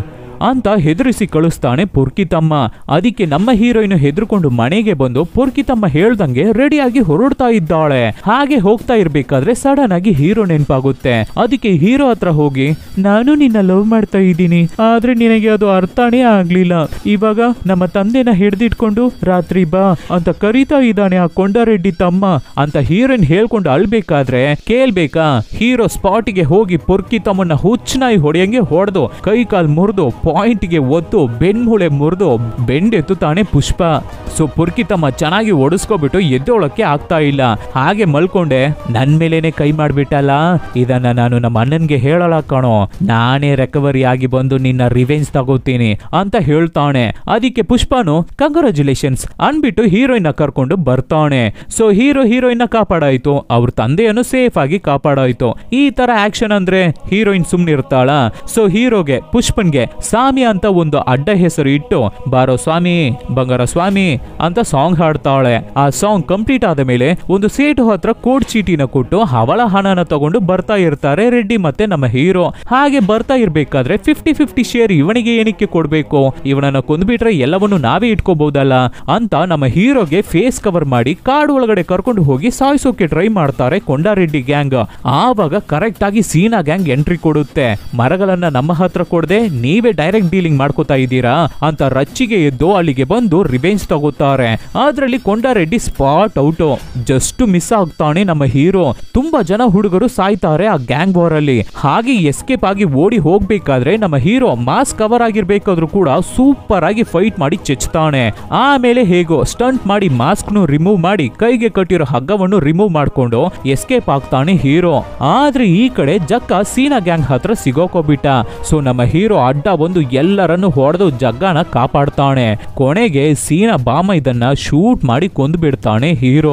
ಅಂತ ಹೆದರಿಸಿ ಕಳಿಸ್ತಾನೆ ಪುರ್ಕಿತಮ್ಮ ಅದಕ್ಕೆ ನಮ್ಮ ಹೀರೋಯಿನ್ ಹೆದರ್ಕೊಂಡು ಮನೆಗೆ ಬಂದು ಪುರ್ಕಿತಮ್ಮ ಹೇಳ್ದಂಗೆ ರೆಡಿಯಾಗಿ ಹೊರಡ್ತಾ ಇದ್ದಾಳೆ ಹಾಗೆ ಹೋಗ್ತಾ ಇರ್ಬೇಕಾದ್ರೆ ಸಡನ್ ಆಗಿ ಹೀರೋ ನೆನಪಾಗುತ್ತೆ ಅದಕ್ಕೆ ಹೀರೋ ಹತ್ರ ಹೋಗಿ ನಾನು ನಿನ್ನ ಲವ್ ಮಾಡ್ತಾ ಇದ್ದೀನಿ ಆದ್ರೆ ನಿನಗೆ ಅದು ಅರ್ಥನೇ ಆಗ್ಲಿಲ್ಲ ಇವಾಗ ನಮ್ಮ ತಂದೆನ ಹಿಡ್ದಿಟ್ಕೊಂಡು ರಾತ್ರಿ ಬಾ ಅಂತ ಕರೀತಾ ಇದ್ದಾನೆ ಆ ಕೊಂಡರೆಡ್ಡಿ ತಮ್ಮ ಅಂತ ಹೀರೋಯಿನ್ ಹೇಳ್ಕೊಂಡು ಅಳ್ಬೇಕಾದ್ರೆ ಕೇಳ್ಬೇಕಾ ಹೀರೋ ಸ್ಪಾಟಿಗೆ ಹೋಗಿ ಪುರ್ಕಿತಮ್ಮನ್ನ ಹುಚ್ಚನಾಯಿ ಹೊಡೆಯಂಗೆ ಹೊಡೆದು ಕೈ ಕಾಲ್ ಮುರಿದು ಪಾಯಿಂಟ್ಗೆ ಒತ್ತು ಬೆನ್ಮೂಳೆ ಮುರಿದು ಬೆಂಡೆತ್ತುತ್ತಾನೆ ಪುಷ್ಪ ಸೊ ಪುರ್ಕಿತಮ್ಮ ಚೆನ್ನಾಗಿ ಒಡಿಸ್ಕೊಬಿಟ್ಟು ಎದ್ದೊಳಕ್ಕೆ ಆಗ್ತಾ ಇಲ್ಲ ಹಾಗೆ ಮಲ್ಕೊಂಡೆ ನನ್ ಮೇಲೇನೆ ಕೈ ಮಾಡ್ಬಿಟ್ಟಲ್ಲ ಇದನ್ನ ನಾನು ನಮ್ಮ ಅಣ್ಣನ್ಗೆ ಹೇಳಲ್ಲ ಕಣೋ ನಾನೇ ರೆಕವರಿ ಆಗಿ ಬಂದು ನಿನ್ನ ರಿವೆಂಜ್ ತಗೋತೀನಿ ಅಂತ ಹೇಳ್ತಾನೆ ಅದಕ್ಕೆ ಪುಷ್ಪನು ಕಂಗ್ರಾಚುಲೇಷನ್ಸ್ ಅನ್ಬಿಟ್ಟು ಹೀರೋಯಿನ್ ಕರ್ಕೊಂಡು ಬರ್ತಾನೆ ಸೊ ಹೀರೋ ಹೀರೋಯಿನ್ ಕಾಪಾಡಾಯ್ತು ಅವ್ರ ತಂದೆಯನ್ನು ಸೇಫ್ ಆಗಿ ಕಾಪಾಡಾಯ್ತು ಈ ತರ ಆಕ್ಷನ್ ಅಂದ್ರೆ ಹೀರೋಯಿನ್ ಸುಮ್ನಿರ್ತಾಳ ಸೊ ಹೀರೋಗೆ ಪುಷ್ಪನ್ಗೆ ಸ್ವಾಮಿ ಅಂತ ಒಂದು ಅಡ್ಡ ಹೆಸರು ಇಟ್ಟು ಬಾರೋ ಸ್ವಾಮಿ ಬಂಗಾರ ಸ್ವಾಮಿ ಅಂತ ಸಾಂಗ್ ಹಾಡ್ತಾಳೆ ಆ ಸಾಂಗ್ ಕಂಪ್ಲೀಟ್ ಆದ ಮೇಲೆ ಒಂದು ಸೇಟು ಹತ್ರ ಕೋಡ್ ಚೀಟಿನ ಕೊಟ್ಟು ಅವಳ ಹಣನ ತಗೊಂಡು ಬರ್ತಾ ಇರ್ತಾರೆ ರೆಡ್ಡಿ ಮತ್ತೆ ನಮ್ಮ ಹೀರೋ ಹಾಗೆ ಬರ್ತಾ ಇರ್ಬೇಕಾದ್ರೆ ಫಿಫ್ಟಿ ಫಿಫ್ಟಿ ಶೇರ್ ಇವನಿಗೆ ಏನಕ್ಕೆ ಕೊಡ್ಬೇಕು ಇವನನ್ನ ಕೊಂದ್ಬಿಟ್ರೆ ಎಲ್ಲವನ್ನು ನಾವೇ ಇಟ್ಕೋಬಹುದಲ್ಲ ಅಂತ ನಮ್ಮ ಹೀರೋಗೆ ಫೇಸ್ ಕವರ್ ಮಾಡಿ ಕಾಡು ಒಳಗಡೆ ಕರ್ಕೊಂಡು ಹೋಗಿ ಸಾಯಿಸೋಕೆ ಟ್ರೈ ಮಾಡ್ತಾರೆ ಕೊಂಡಾರೆಡ್ಡಿ ಗ್ಯಾಂಗ್ ಆವಾಗ ಕರೆಕ್ಟ್ ಆಗಿ ಸೀನಾ ಗ್ಯಾಂಗ್ ಎಂಟ್ರಿ ಕೊಡುತ್ತೆ ಮರಗಳನ್ನ ನಮ್ಮ ಹತ್ರ ಕೊಡದೆ ನೀವೇ ಡೈರೆಕ್ಟ್ ಡೀಲಿಂಗ್ ಮಾಡ್ಕೋತಾ ಇದ್ದೀರಾ ಅಂತ ರಚ್ಚಿಗೆ ಎದ್ದು ಅಲ್ಲಿಗೆ ಬಂದು ರಿವೆಂಜ್ ತಗೋತಾರೆ ಅದ್ರಲ್ಲಿ Kondareddy spot out just miss ಆಗ್ತಾನೆ ನಮ್ಮ ಹೀರೋ ತುಂಬಾ ಜನ ಹುಡುಗರು ಸಾಯ್ತಾರೆ ಆ ಗ್ಯಾಂಗ್ ವಾರ್ ಅಲ್ಲಿ ಹಾಗೆ ಎಸ್ಕೇಪ್ ಆಗಿ ಓಡಿ ಹೋಗ್ಬೇಕಾದ್ರೆ ನಮ್ಮ ಹೀರೋ ಮಾಸ್ ಕವರ್ ಆಗಿರ್ಬೇಕಾದ್ರೂ ಕೂಡ ಸೂಪರ್ ಆಗಿ ಫೈಟ್ ಮಾಡಿ ಚೆಚ್ತಾನೆ ಆಮೇಲೆ ಹೇಗೋ ಸ್ಟಂಟ್ ಮಾಡಿ ಮಾಸ್ಕ್ ನು ರಿಮೂವ್ ಮಾಡಿ ಕೈಗೆ ಕಟ್ಟಿರೋ ಹಗ್ಗವನ್ನು ರಿಮೂವ್ ಮಾಡ್ಕೊಂಡು ಎಸ್ಕೇಪ್ ಆಗ್ತಾನೆ ಹೀರೋ ಆದ್ರೆ ಈ ಕಡೆ ಜಕ್ಕ ಸೀನಾ ಗ್ಯಾಂಗ್ ಹತ್ರ ಸಿಗೋಕೋಬಿಟ್ಟ ಸೊ ನಮ್ಮ ಹೀರೋ ಅಡ್ಡ ಒಂದು ಎಲ್ಲರನ್ನು ಹೊಡೆದು ಜಗ್ಗನ ಕಾಪಾಡ್ತಾನೆ ಕೊನೆಗೆ ಸೀನಾ ಬಾಮ ಇದನ್ನ ಶೂಟ್ ಮಾಡಿ ಕೊಂದು ಬಿಡ್ತಾನೆ ಹೀರೋ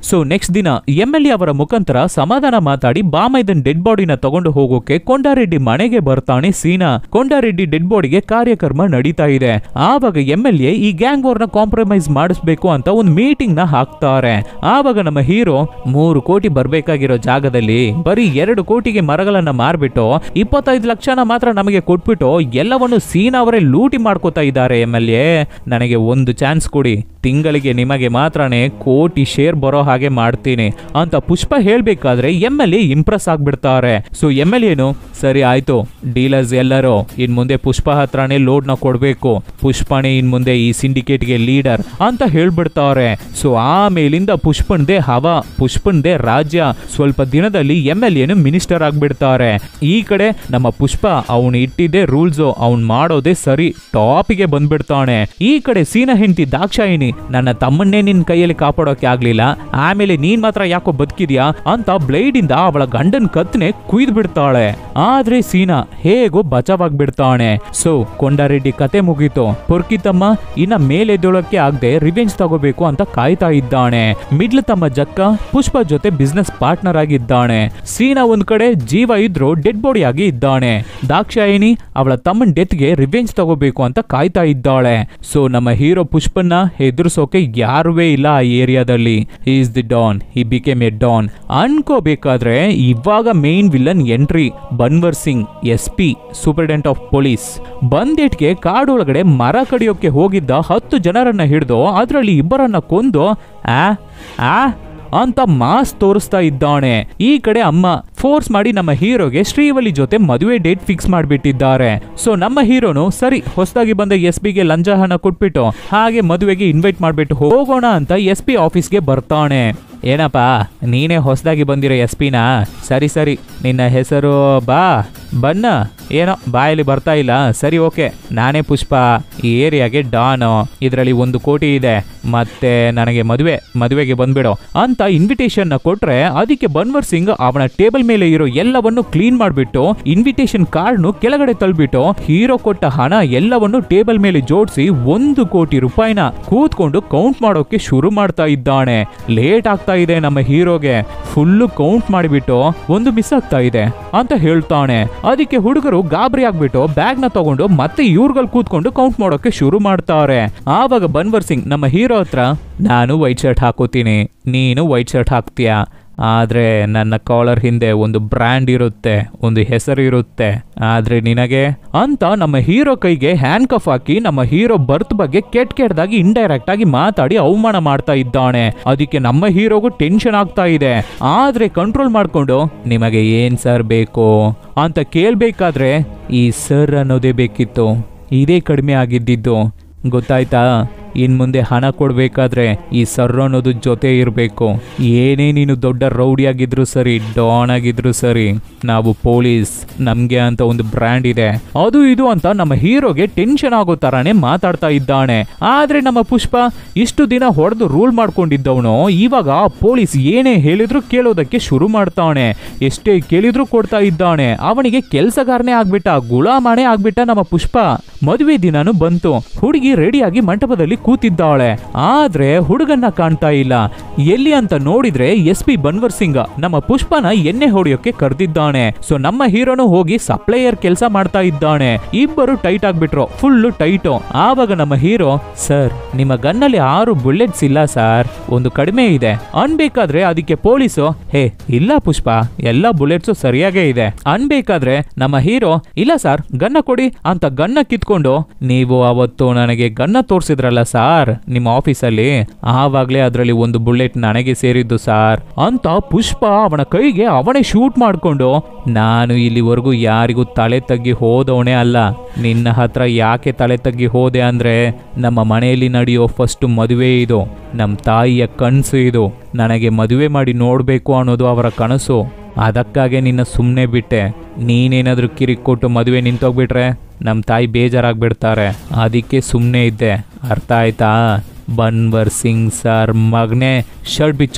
ಸೊ ನೆಕ್ಸ್ಟ್ ದಿನ ಎಂ ಎಲ್ ಎ ಅವರ ಮುಖಾಂತರ ಸಮಾಧಾನ ಮಾತಾಡಿ ಬಾಮೈದನ್ ಡೆಡ್ ಬಾಡಿನ ತಗೊಂಡು ಹೋಗೋಕೆ ಕೊಂಡಾರೆಡ್ಡಿ ಮನೆಗೆ ಬರ್ತಾನೆ ಸೀನಾ ಕೊಂಡಾರೆಡ್ಡಿ ಡೆಡ್ ಬಾಡಿಗೆ ಕಾರ್ಯಕ್ರಮ ನಡೀತಾ ಇದೆ ಆವಾಗ ಎಂ ಎಲ್ ಎ ಈ ಗ್ಯಾಂಗ್ ವಾರ್ ನ ಕಾಂಪ್ರಮೈಸ್ ಮಾಡಿಸ್ಬೇಕು ಅಂತ ಒಂದು ಮೀಟಿಂಗ್ ನ ಹಾಕ್ತಾರೆ ಆವಾಗ ನಮ್ಮ ಹೀರೋ ಮೂರು ಕೋಟಿ ಬರ್ಬೇಕಾಗಿರೋ ಜಾಗದಲ್ಲಿ ಬರೀ ಎರಡು ಕೋಟಿಗೆ ಮರಗಳನ್ನ ಮಾರ್ಬಿಟ್ಟು ಇಪ್ಪತ್ತೈದು ಲಕ್ಷನ ಮಾತ್ರ ನಮಗೆ ಕೊಟ್ಬಿಟ್ಟು ಎಲ್ಲವನ್ನು ಸೀನಾ ಅವರೇ ಲೂಟಿ ಮಾಡ್ಕೋತಾ ಇದ್ದಾರೆ ಎಂ ಎಲ್ ಎ ನನಗೆ ಒಂದು ಚಾನ್ಸ್ ಕೊಡಿ ತಿಂಗಳಿಗೆ ನಿಮಗೆ ಮಾತ್ರನೇ ಕೋಟಿ ಶೇರ್ ಬರೋ ಹಾಗೆ ಮಾಡ್ತೀನಿ ಅಂತ ಪುಷ್ಪ ಹೇಳ್ಬೇಕಾದ್ರೆ ಎಂ ಎಲ್ ಎ ಇಂಪ್ರೆಸ್ ಆಗ್ಬಿಡ್ತಾರೆ ಸೊ ಎಂ ಎಲ್ ಏನು ಸರಿ ಆಯ್ತು ಡೀಲರ್ಸ್ ಎಲ್ಲರೂ ಇನ್ ಮುಂದೆ ಪುಷ್ಪ ಹತ್ರನೇ ಲೋಡ್ ನ ಕೊಡ್ಬೇಕು ಪುಷ್ಪನೇ ಇನ್ ಮುಂದೆ ಈ ಸಿಂಡಿಕೇಟ್ಗೆ ಲೀಡರ್ ಅಂತ ಹೇಳ್ಬಿಡ್ತಾರೆ ಸೊ ಆಮೇಲಿಂದ ಪುಷ್ಪನ್ದೇ ಹವಾ ಪುಷ್ಪನ್ದೇ ರಾಜ್ಯ ಸ್ವಲ್ಪ ದಿನದಲ್ಲಿ ಎಂ ಎಲ್ ಎನು ಮಿನಿಸ್ಟರ್ ಆಗ್ಬಿಡ್ತಾರೆ ಈ ಕಡೆ ನಮ್ಮ ಪುಷ್ಪ ಅವನು ಇಟ್ಟಿದ್ದೇ ರೂಲ್ಸ್ ಅವ್ನ್ ಮಾಡೋದೇ ಸರಿ ಟಾಪಿಗೆ ಬಂದ್ಬಿಡ್ತಾನೆ ಈ ಕಡೆ ಸೀನ ಹೆಂಡತಿ ದಾಕ್ಷಾಯಿನಿ ನನ್ನ ತಮ್ಮನ್ನೇ ನಿನ್ ಕೈಯಲ್ಲಿ ಕಾಪಾಡೋಕೆ ಆಗ್ಲಿಲ್ಲ ಆಮೇಲೆ ನೀನ್ ಮಾತ್ರ ಯಾಕೋ ಬದುಕಿದ್ಯಾ ಅಂತ ಬ್ಲೇಡ್ ಇಂದ ಅವಳ ಗಂಡನ್ ಕತ್ನೆ ಕುಯ್ದು ಬಿಡ್ತಾಳೆ ಆದ್ರೆ ಸೀನಾ ಹೇಗೋ ಬಚಾವಾಗ್ಬಿಡ್ತಾನೆ ಸೊ ಕೊಂಡಾರೆಡ್ಡಿ ಕತೆ ಮುಗೀತು ಪೊರ್ಕಿತಮ್ಮ ಇನ್ನ ಮೇಲೆದ್ದೊಳಕ್ಕೆ ಆಗದೆ ರಿವೆಂಜ್ ತಗೋಬೇಕು ಅಂತ ಕಾಯ್ತಾ ಇದ್ದಾನೆ ಮಿಡ್ಲ್ ತಮ್ಮ ಜಕ್ಕ ಪುಷ್ಪ ಜೊತೆ ಬಿಸ್ನೆಸ್ ಪಾರ್ಟ್ನರ್ ಆಗಿದ್ದಾನೆ ಸೀನಾ ಒಂದ್ ಕಡೆ ಜೀವ ಇದ್ರು ಡೆಡ್ ಬಾಡಿ ಆಗಿ ಇದ್ದಾನೆ ದಾಕ್ಷಾಯಿನಿ ಅವಳ ತಮ್ಮನ್ ಡೆತ್ಗೆ ರಿವೆಂಜ್ ತಗೋಬೇಕು ಅಂತ ಕಾಯ್ತಾ ಇದ್ದಾಳೆ ಸೊ ನಮ್ಮ ಹೀರೋ ಪುಷ್ಪನ್ನ ಎದುರಿಸೋಕೆ ಯಾರುವೇ ಇಲ್ಲ ಆ ಏರಿಯಾದಲ್ಲಿ is the don he became a don ಅನ್ಕೋಬೇಕಾದ್ರೆ ಇವಾಗ main villain entry Bhanwar Singh S P superintendent of police ಬಂದೇಟ್ಗೆ ಕಾಡೊಳಗಡೆ ಮರ ಕಡಿಯೋಕೆ ಹೋಗಿದ್ದ ಹತ್ತು ಜನರನ್ನ ಹಿಡಿದು ಅದರಲ್ಲಿ ಇಬ್ಬರನ್ನ ಕೊಂದು ಆ ಆ ಅಂತ ಮಾಸ್ ತೋರಿಸ್ತಾ ಇದ್ದಾನೆ ಈ ಕಡೆ ಅಮ್ಮ ಫೋರ್ಸ್ ಮಾಡಿ ನಮ್ಮ ಹೀರೋಗೆ ಶ್ರೀವಲಿ ಜೊತೆ ಮದುವೆ ಡೇಟ್ ಫಿಕ್ಸ್ ಮಾಡಿಬಿಟ್ಟಿದ್ದಾರೆ ಸೊ ನಮ್ಮ ಹೀರೋನು ಸರಿ ಹೊಸದಾಗಿ ಬಂದ ಎಸ್ ಪಿಗೆ ಲಂಚ ಹಣ ಕೊಟ್ಬಿಟ್ಟು ಹಾಗೆ ಮದುವೆಗೆ ಇನ್ವೈಟ್ ಮಾಡ್ಬಿಟ್ಟು ಹೋಗೋಣ ಅಂತ ಎಸ್ ಪಿ ಆಫೀಸ್ಗೆ ಬರ್ತಾನೆ ಏನಪ್ಪ ನೀನೇ ಹೊಸದಾಗಿ ಬಂದಿರೋ ಎಸ್ ಪಿನ ಸರಿ ಸರಿ ನಿನ್ನ ಹೆಸರು ಬಾ ಬನ್ನ ಏನೋ ಬಾಯಲ್ಲಿ ಬರ್ತಾ ಇಲ್ಲ ಸರಿ ಓಕೆ ನಾನೇ ಪುಷ್ಪ ಈ ಏರಿಯಾಗೆ ಡಾನು ಇದರಲ್ಲಿ ಒಂದು ಕೋಟಿ ಇದೆ ಮತ್ತೆ ನನಗೆ ಮದುವೆ ಮದುವೆಗೆ ಬಂದ್ಬಿಡು ಅಂತ ಇನ್ವಿಟೇಷನ್ ನ ಕೊಟ್ರೆ ಅದಕ್ಕೆ ಬನ್ವರ್ ಸಿಂಗ್ ಅವನ ಟೇಬಲ್ ಮೇಲೆ ಇರೋ ಎಲ್ಲವನ್ನು ಕ್ಲೀನ್ ಮಾಡಿಬಿಟ್ಟು ಇನ್ವಿಟೇಷನ್ ಕಾರ್ಡ್ನು ಕೆಳಗಡೆ ತಳ್ಬಿಟ್ಟು ಹೀರೋ ಕೊಟ್ಟ ಹಣ ಎಲ್ಲವನ್ನು ಟೇಬಲ್ ಮೇಲೆ ಜೋಡಿಸಿ ಒಂದು ಕೋಟಿ ರೂಪಾಯಿನ ಕೂತ್ಕೊಂಡು ಕೌಂಟ್ ಮಾಡೋಕೆ ಶುರು ಮಾಡ್ತಾ ಇದ್ದಾನೆ ಲೇಟ್ ಆಗ್ತಾ ಇದೆ ನಮ್ಮ ಹೀರೋಗೆ ಫುಲ್ಲು ಕೌಂಟ್ ಮಾಡಿಬಿಟ್ಟು ಒಂದು ಮಿಸ್ ಆಗ್ತಾ ಇದೆ ಅಂತ ಹೇಳ್ತಾನೆ ಅದಕ್ಕೆ ಹುಡುಗರು ಗಾಬರಿ ಆಗ್ಬಿಟ್ಟು ಬ್ಯಾಗ್ ನ ತಗೊಂಡು ಮತ್ತೆ ಇವ್ರುಗಳು ಕೂತ್ಕೊಂಡು ಕೌಂಟ್ ಮಾಡೋಕೆ ಶುರು ಮಾಡ್ತಾರೆ ಆವಾಗ ಬನ್ವರ್ ಸಿಂಗ್ ನಮ್ಮ ಹೀರೋ ಹತ್ರ ನಾನು ವೈಟ್ ಶರ್ಟ್ ಹಾಕೋತೀನಿ ನೀನು ವೈಟ್ ಶರ್ಟ್ ಹಾಕ್ತೀಯಾ ಆದ್ರೆ ನನ್ನ ಕಾಲರ್ ಹಿಂದೆ ಒಂದು ಬ್ರ್ಯಾಂಡ್ ಇರುತ್ತೆ ಒಂದು ಹೆಸರು ಇರುತ್ತೆ ಆದ್ರೆ ನಿನಗೆ ಅಂತ ನಮ್ಮ ಹೀರೋ ಕೈಗೆ ಹ್ಯಾಂಡ್ ಕಫ್ ಹಾಕಿ ನಮ್ಮ ಹೀರೋ ಬರ್ತ್ ಬಗ್ಗೆ ಕೆಟ್ಟ ಕೆಟ್ಟದಾಗಿ ಇಂಡೈರೆಕ್ಟ್ ಆಗಿ ಮಾತಾಡಿ ಅವಮಾನ ಮಾಡ್ತಾ ಇದ್ದಾನೆ ಅದಕ್ಕೆ ನಮ್ಮ ಹೀರೋಗೂ ಟೆನ್ಷನ್ ಆಗ್ತಾ ಇದೆ ಆದ್ರೆ ಕಂಟ್ರೋಲ್ ಮಾಡ್ಕೊಂಡು ನಿಮಗೆ ಏನ್ ಸರ್ ಬೇಕು ಅಂತ ಕೇಳ್ಬೇಕಾದ್ರೆ ಈ ಸರ್ ಅನ್ನೋದೇ ಬೇಕಿತ್ತು ಇದೇ ಕಡಿಮೆ ಆಗಿದ್ದಿದ್ದು ಗೊತ್ತಾಯ್ತಾ ಇನ್ ಮುಂದೆ ಹಣ ಕೊಡ್ಬೇಕಾದ್ರೆ ಈ ಸರ್ ಅನ್ನೋದು ಜೊತೆ ಇರಬೇಕು ಏನೇ ನೀನು ದೊಡ್ಡ ರೌಡಿ ಆಗಿದ್ರು ಸರಿ ಡಾನ್ ಆಗಿದ್ರು ಸರಿ ನಾವು ಪೊಲೀಸ್ ನಮ್ಗೆ ಅಂತ ಒಂದು ಬ್ರ್ಯಾಂಡ್ ಇದೆ ಅದು ಇದು ಅಂತ ನಮ್ಮ ಹೀರೋಗೆ ಟೆನ್ಷನ್ ಆಗೋ ತರಾನೇ ಮಾತಾಡ್ತಾ ಇದ್ದಾನೆ ಆದ್ರೆ ನಮ್ಮ ಪುಷ್ಪ ಇಷ್ಟು ದಿನ ಹೊಡೆದು ರೂಲ್ ಮಾಡ್ಕೊಂಡಿದ್ದವನು ಇವಾಗ ಪೊಲೀಸ್ ಏನೇ ಹೇಳಿದ್ರು ಕೇಳೋದಕ್ಕೆ ಶುರು ಮಾಡ್ತಾನೆ ಎಷ್ಟೇ ಕೇಳಿದ್ರು ಕೊಡ್ತಾ ಇದ್ದಾನೆ ಅವನಿಗೆ ಕೆಲ್ಸಗಾರನೇ ಆಗ್ಬಿಟ್ಟ ಗುಲಾಮನೇ ಆಗ್ಬಿಟ್ಟ ನಮ್ಮ ಪುಷ್ಪ ಮದುವೆ ದಿನಾನು ಬಂತು ಹುಡುಗಿ ರೆಡಿಯಾಗಿ ಮಂಟಪದಲ್ಲಿ ಕೂತಿದ್ದಾಳೆ ಆದ್ರೆ ಹುಡುಗನ್ನ ಕಾಣ್ತಾ ಇಲ್ಲ ಎಲ್ಲಿ ಅಂತ ನೋಡಿದ್ರೆ ಎಸ್ ಪಿ ಬನ್ವರ್ ಸಿಂಗ್ ನಮ್ಮ ಪುಷ್ಪನ ಎಣ್ಣೆ ಹೊಡೆಯೋಕೆ ಕರೆದಿದ್ದಾನೆ ಸೊ ನಮ್ಮ ಹೀರೋನು ಹೋಗಿ ಸಪ್ಲೈಯರ್ ಕೆಲಸ ಮಾಡ್ತಾ ಇದ್ದಾನೆ ಇಬ್ಬರು ಟೈಟ್ ಆಗ್ಬಿಟ್ರು ಫುಲ್ಲು ಟೈಟು ಆವಾಗ ನಮ್ಮ ಹೀರೋ ಸರ್ ನಿಮ್ಮ ಗನ್ನಲ್ಲಿ ಆರು ಬುಲೆಟ್ಸ್ ಇಲ್ಲ ಸರ್ ಒಂದು ಕಡಿಮೆ ಇದೆ ಅನ್ಬೇಕಾದ್ರೆ ಅದಕ್ಕೆ ಪೊಲೀಸು ಹೇ ಇಲ್ಲ ಪುಷ್ಪ ಎಲ್ಲ ಬುಲೆಟ್ಸು ಸರಿಯಾಗೇ ಇದೆ ಅನ್ಬೇಕಾದ್ರೆ ನಮ್ಮ ಹೀರೋ ಇಲ್ಲ ಸರ್ ಗನ್ನ ಕೊಡಿ ಅಂತ ಗನ್ನ ಕಿತ್ಕೊಂಡು ನೀವು ಅವತ್ತು ನನಗೆ ಗನ್ನ ತೋರಿಸಿದ್ರಲ್ಲ ಸಾರ್ ನಿಮ್ಮ ಆಫೀಸಲ್ಲಿ ಆವಾಗ್ಲೇ ಅದರಲ್ಲಿ ಒಂದು ಬುಲೆಟ್ ನನಗೆ ಸೇರಿದ್ದು ಸಾರ್ ಅಂತ ಪುಷ್ಪ ಅವನ ಕೈಗೆ ಅವನೇ ಶೂಟ್ ಮಾಡ್ಕೊಂಡು ನಾನು ಇಲ್ಲಿವರೆಗೂ ಯಾರಿಗೂ ತಲೆ ತಗ್ಗಿ ಹೋದವನೇ ಅಲ್ಲ ನಿನ್ನ ಹತ್ರ ಯಾಕೆ ತಲೆ ತಗ್ಗಿ ಹೋದೆ ಅಂದ್ರೆ ನಮ್ಮ ಮನೆಯಲ್ಲಿ ನಡೆಯೋ ಫಸ್ಟ್ ಮದುವೆ ಇದು ನಮ್ಮ ತಾಯಿಯ ಕನಸು ಇದು ನನಗೆ ಮದುವೆ ಮಾಡಿ ನೋಡಬೇಕು ಅನ್ನೋದು ಅವರ ಕನಸು ಅದಕ್ಕಾಗೆ ನಿನ್ನ ಸುಮ್ಮನೆ ಬಿಟ್ಟೆ ನೀನೇನಾದ್ರೂ ಕಿರಿಕ್ ಕೊಟ್ಟು ಮದುವೆ ನಿಂತೋಗ್ಬಿಟ್ರೆ ನಮ್ಮ ತಾಯಿ ಬೇಜಾರಾಗ್ಬಿಡ್ತಾರೆ ಅದಕ್ಕೆ ಸುಮ್ಮನೆ ಇದ್ದೆ ಅರ್ಥ ಆಯ್ತಾ ಬನ್ವರ್ ಸಿಂಗ್ ಸರ್ ಮಗನೇ ಶರ್ಟ್ ಬಿಚ್ಚೋ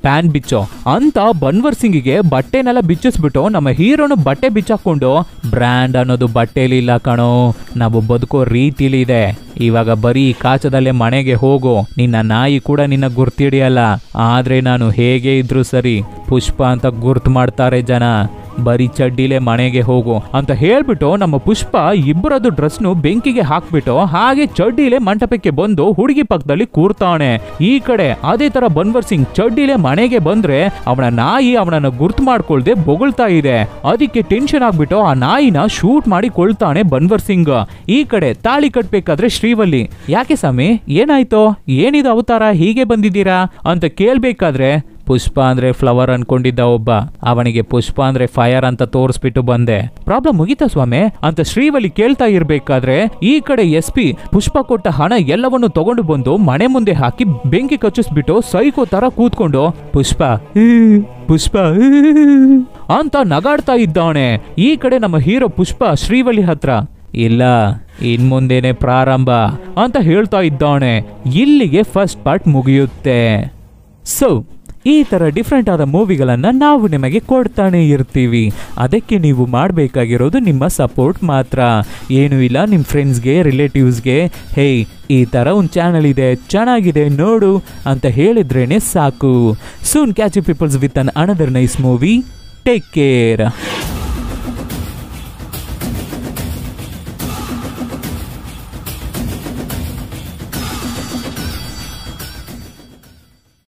ಪ್ಯಾನ್ ಬಿಚ್ಚೋ ಅಂತ ಬನ್ವರ್ ಸಿಂಗಿಗೆ ಬಟ್ಟೆನೆಲ್ಲ ಬಿಚ್ಚಿಸ್ಬಿಟ್ಟು ನಮ್ಮ ಹೀರೋನು ಬಟ್ಟೆ ಬಿಚ್ಚಾಕೊಂಡು ಬ್ರ್ಯಾಂಡ್ ಅನ್ನೋದು ಬಟ್ಟೆಲಿ ಇಲ್ಲ ಕಣೋ ನಾವು ಬದುಕೋ ರೀತಿಲಿ ಇದೆ ಇವಾಗ ಬರೀ ಕಾಚದಲ್ಲೇ ಮನೆಗೆ ಹೋಗು ನಿನ್ನ ನಾಯಿ ಕೂಡ ನಿನ್ನ ಗುರ್ತಿಡಿಯಲ್ಲ ಆದ್ರೆ ನಾನು ಹೇಗೆ ಇದ್ರು ಸರಿ ಪುಷ್ಪ ಅಂತ ಗುರ್ತು ಮಾಡ್ತಾರೆ ಜನ ಬರೀ ಚಡ್ಡಿಲೆ ಮನೆಗೆ ಹೋಗು ಅಂತ ಹೇಳ್ಬಿಟ್ಟು ನಮ್ಮ ಪುಷ್ಪ ಇಬ್ಬರದು ಡ್ರೆಸ್ನು ಬೆಂಕಿಗೆ ಹಾಕ್ಬಿಟ್ಟು ಹಾಗೆ ಚಡ್ಡಿಲೆ ಮಂಟಪಕ್ಕೆ ಬಂದು ಹುಡುಗಿ ಪಕ್ಕದಲ್ಲಿ ಕೂರ್ತಾನೆ ಈ ಕಡೆ ಅದೇ ತರ ಬನ್ವರ್ ಸಿಂಗ್ ಚಡ್ಡಿಲೆ ಮನೆಗೆ ಬಂದ್ರೆ ಅವನ ನಾಯಿ ಅವನನ್ನ ಗುರ್ತು ಮಾಡ್ಕೊಳ್ದೆ ಬೊಗಳ್ತಾ ಇದೆ ಅದಕ್ಕೆ ಟೆನ್ಷನ್ ಆಗ್ಬಿಟ್ಟು ಆ ನಾಯಿನ ಶೂಟ್ ಮಾಡಿ ಕೊಳ್ತಾನೆ ಬನ್ವರ್ ಸಿಂಗ್ ಈ ಕಡೆ ತಾಳಿ ಕಟ್ಬೇಕಾದ್ರೆ ಶ್ರೀವಲ್ಲಿ ಯಾಕೆ ಸ್ವಾಮಿ ಏನಾಯ್ತು ಏನಿದು ಅವತಾರ ಹೀಗೆ ಬಂದಿದ್ದೀರಾ ಅಂತ ಕೇಳ್ಬೇಕಾದ್ರೆ ಪುಷ್ಪ ಅಂದ್ರೆ ಫ್ಲವರ್ ಅನ್ಕೊಂಡಿದ್ದ ಒಬ್ಬ ಅವನಿಗೆ ಪುಷ್ಪ ಅಂದ್ರೆ ಫೈರ್ ಅಂತ ತೋರಿಸ್ಬಿಟ್ಟು ಬಂದೆ ಪ್ರಾಬ್ಲಮ್ ಮುಗೀತಾ ಸ್ವಾಮಿ ಅಂತ ಶ್ರೀವಲಿ ಕೇಳ್ತಾ ಇರ್ಬೇಕಾದ್ರೆ ಈ ಕಡೆ ಎಸ್ ಪಿ ಪುಷ್ಪ ಕೊಟ್ಟ ಹಣ ಎಲ್ಲವನ್ನು ತಗೊಂಡು ಬಂದು ಮನೆ ಮುಂದೆ ಹಾಕಿ ಬೆಂಕಿ ಕಚ್ಚಿಸ್ಬಿಟ್ಟು ಸೈಕೋ ತರ ಕೂತ್ಕೊಂಡು ಪುಷ್ಪ "ಈ, ಪುಷ್ಪ ಈ" ಅಂತ ನಗಾಡ್ತಾ ಇದ್ದಾನೆ ಈ ಕಡೆ ನಮ್ಮ ಹೀರೋ ಪುಷ್ಪ ಶ್ರೀವಲಿ ಹತ್ರ ಇಲ್ಲ ಇನ್ ಮುಂದೇನೆ ಪ್ರಾರಂಭ ಅಂತ ಹೇಳ್ತಾ ಇದ್ದಾನೆ ಇಲ್ಲಿಗೆ ಫಸ್ಟ್ ಪಾರ್ಟ್ ಮುಗಿಯುತ್ತೆ ಸೊ ಈ ಥರ ಡಿಫ್ರೆಂಟ್ ಆದ ಮೂವಿಗಳನ್ನು ನಾವು ನಿಮಗೆ ಕೊಡ್ತಾನೆ ಇರ್ತೀವಿ ಅದಕ್ಕೆ ನೀವು ಮಾಡಬೇಕಾಗಿರೋದು ನಿಮ್ಮ ಸಪೋರ್ಟ್ ಮಾತ್ರ ಏನೂ ಇಲ್ಲ ನಿಮ್ಮ ಫ್ರೆಂಡ್ಸ್ಗೆ ರಿಲೇಟಿವ್ಸ್ಗೆ ಹೇಯ್ ಈ ಥರ ಒಂದು ಚಾನಲ್ ಇದೆ ಚೆನ್ನಾಗಿದೆ ನೋಡು ಅಂತ ಹೇಳಿದ್ರೇನೆ ಸಾಕು soon catch peoples with an another nice movie take care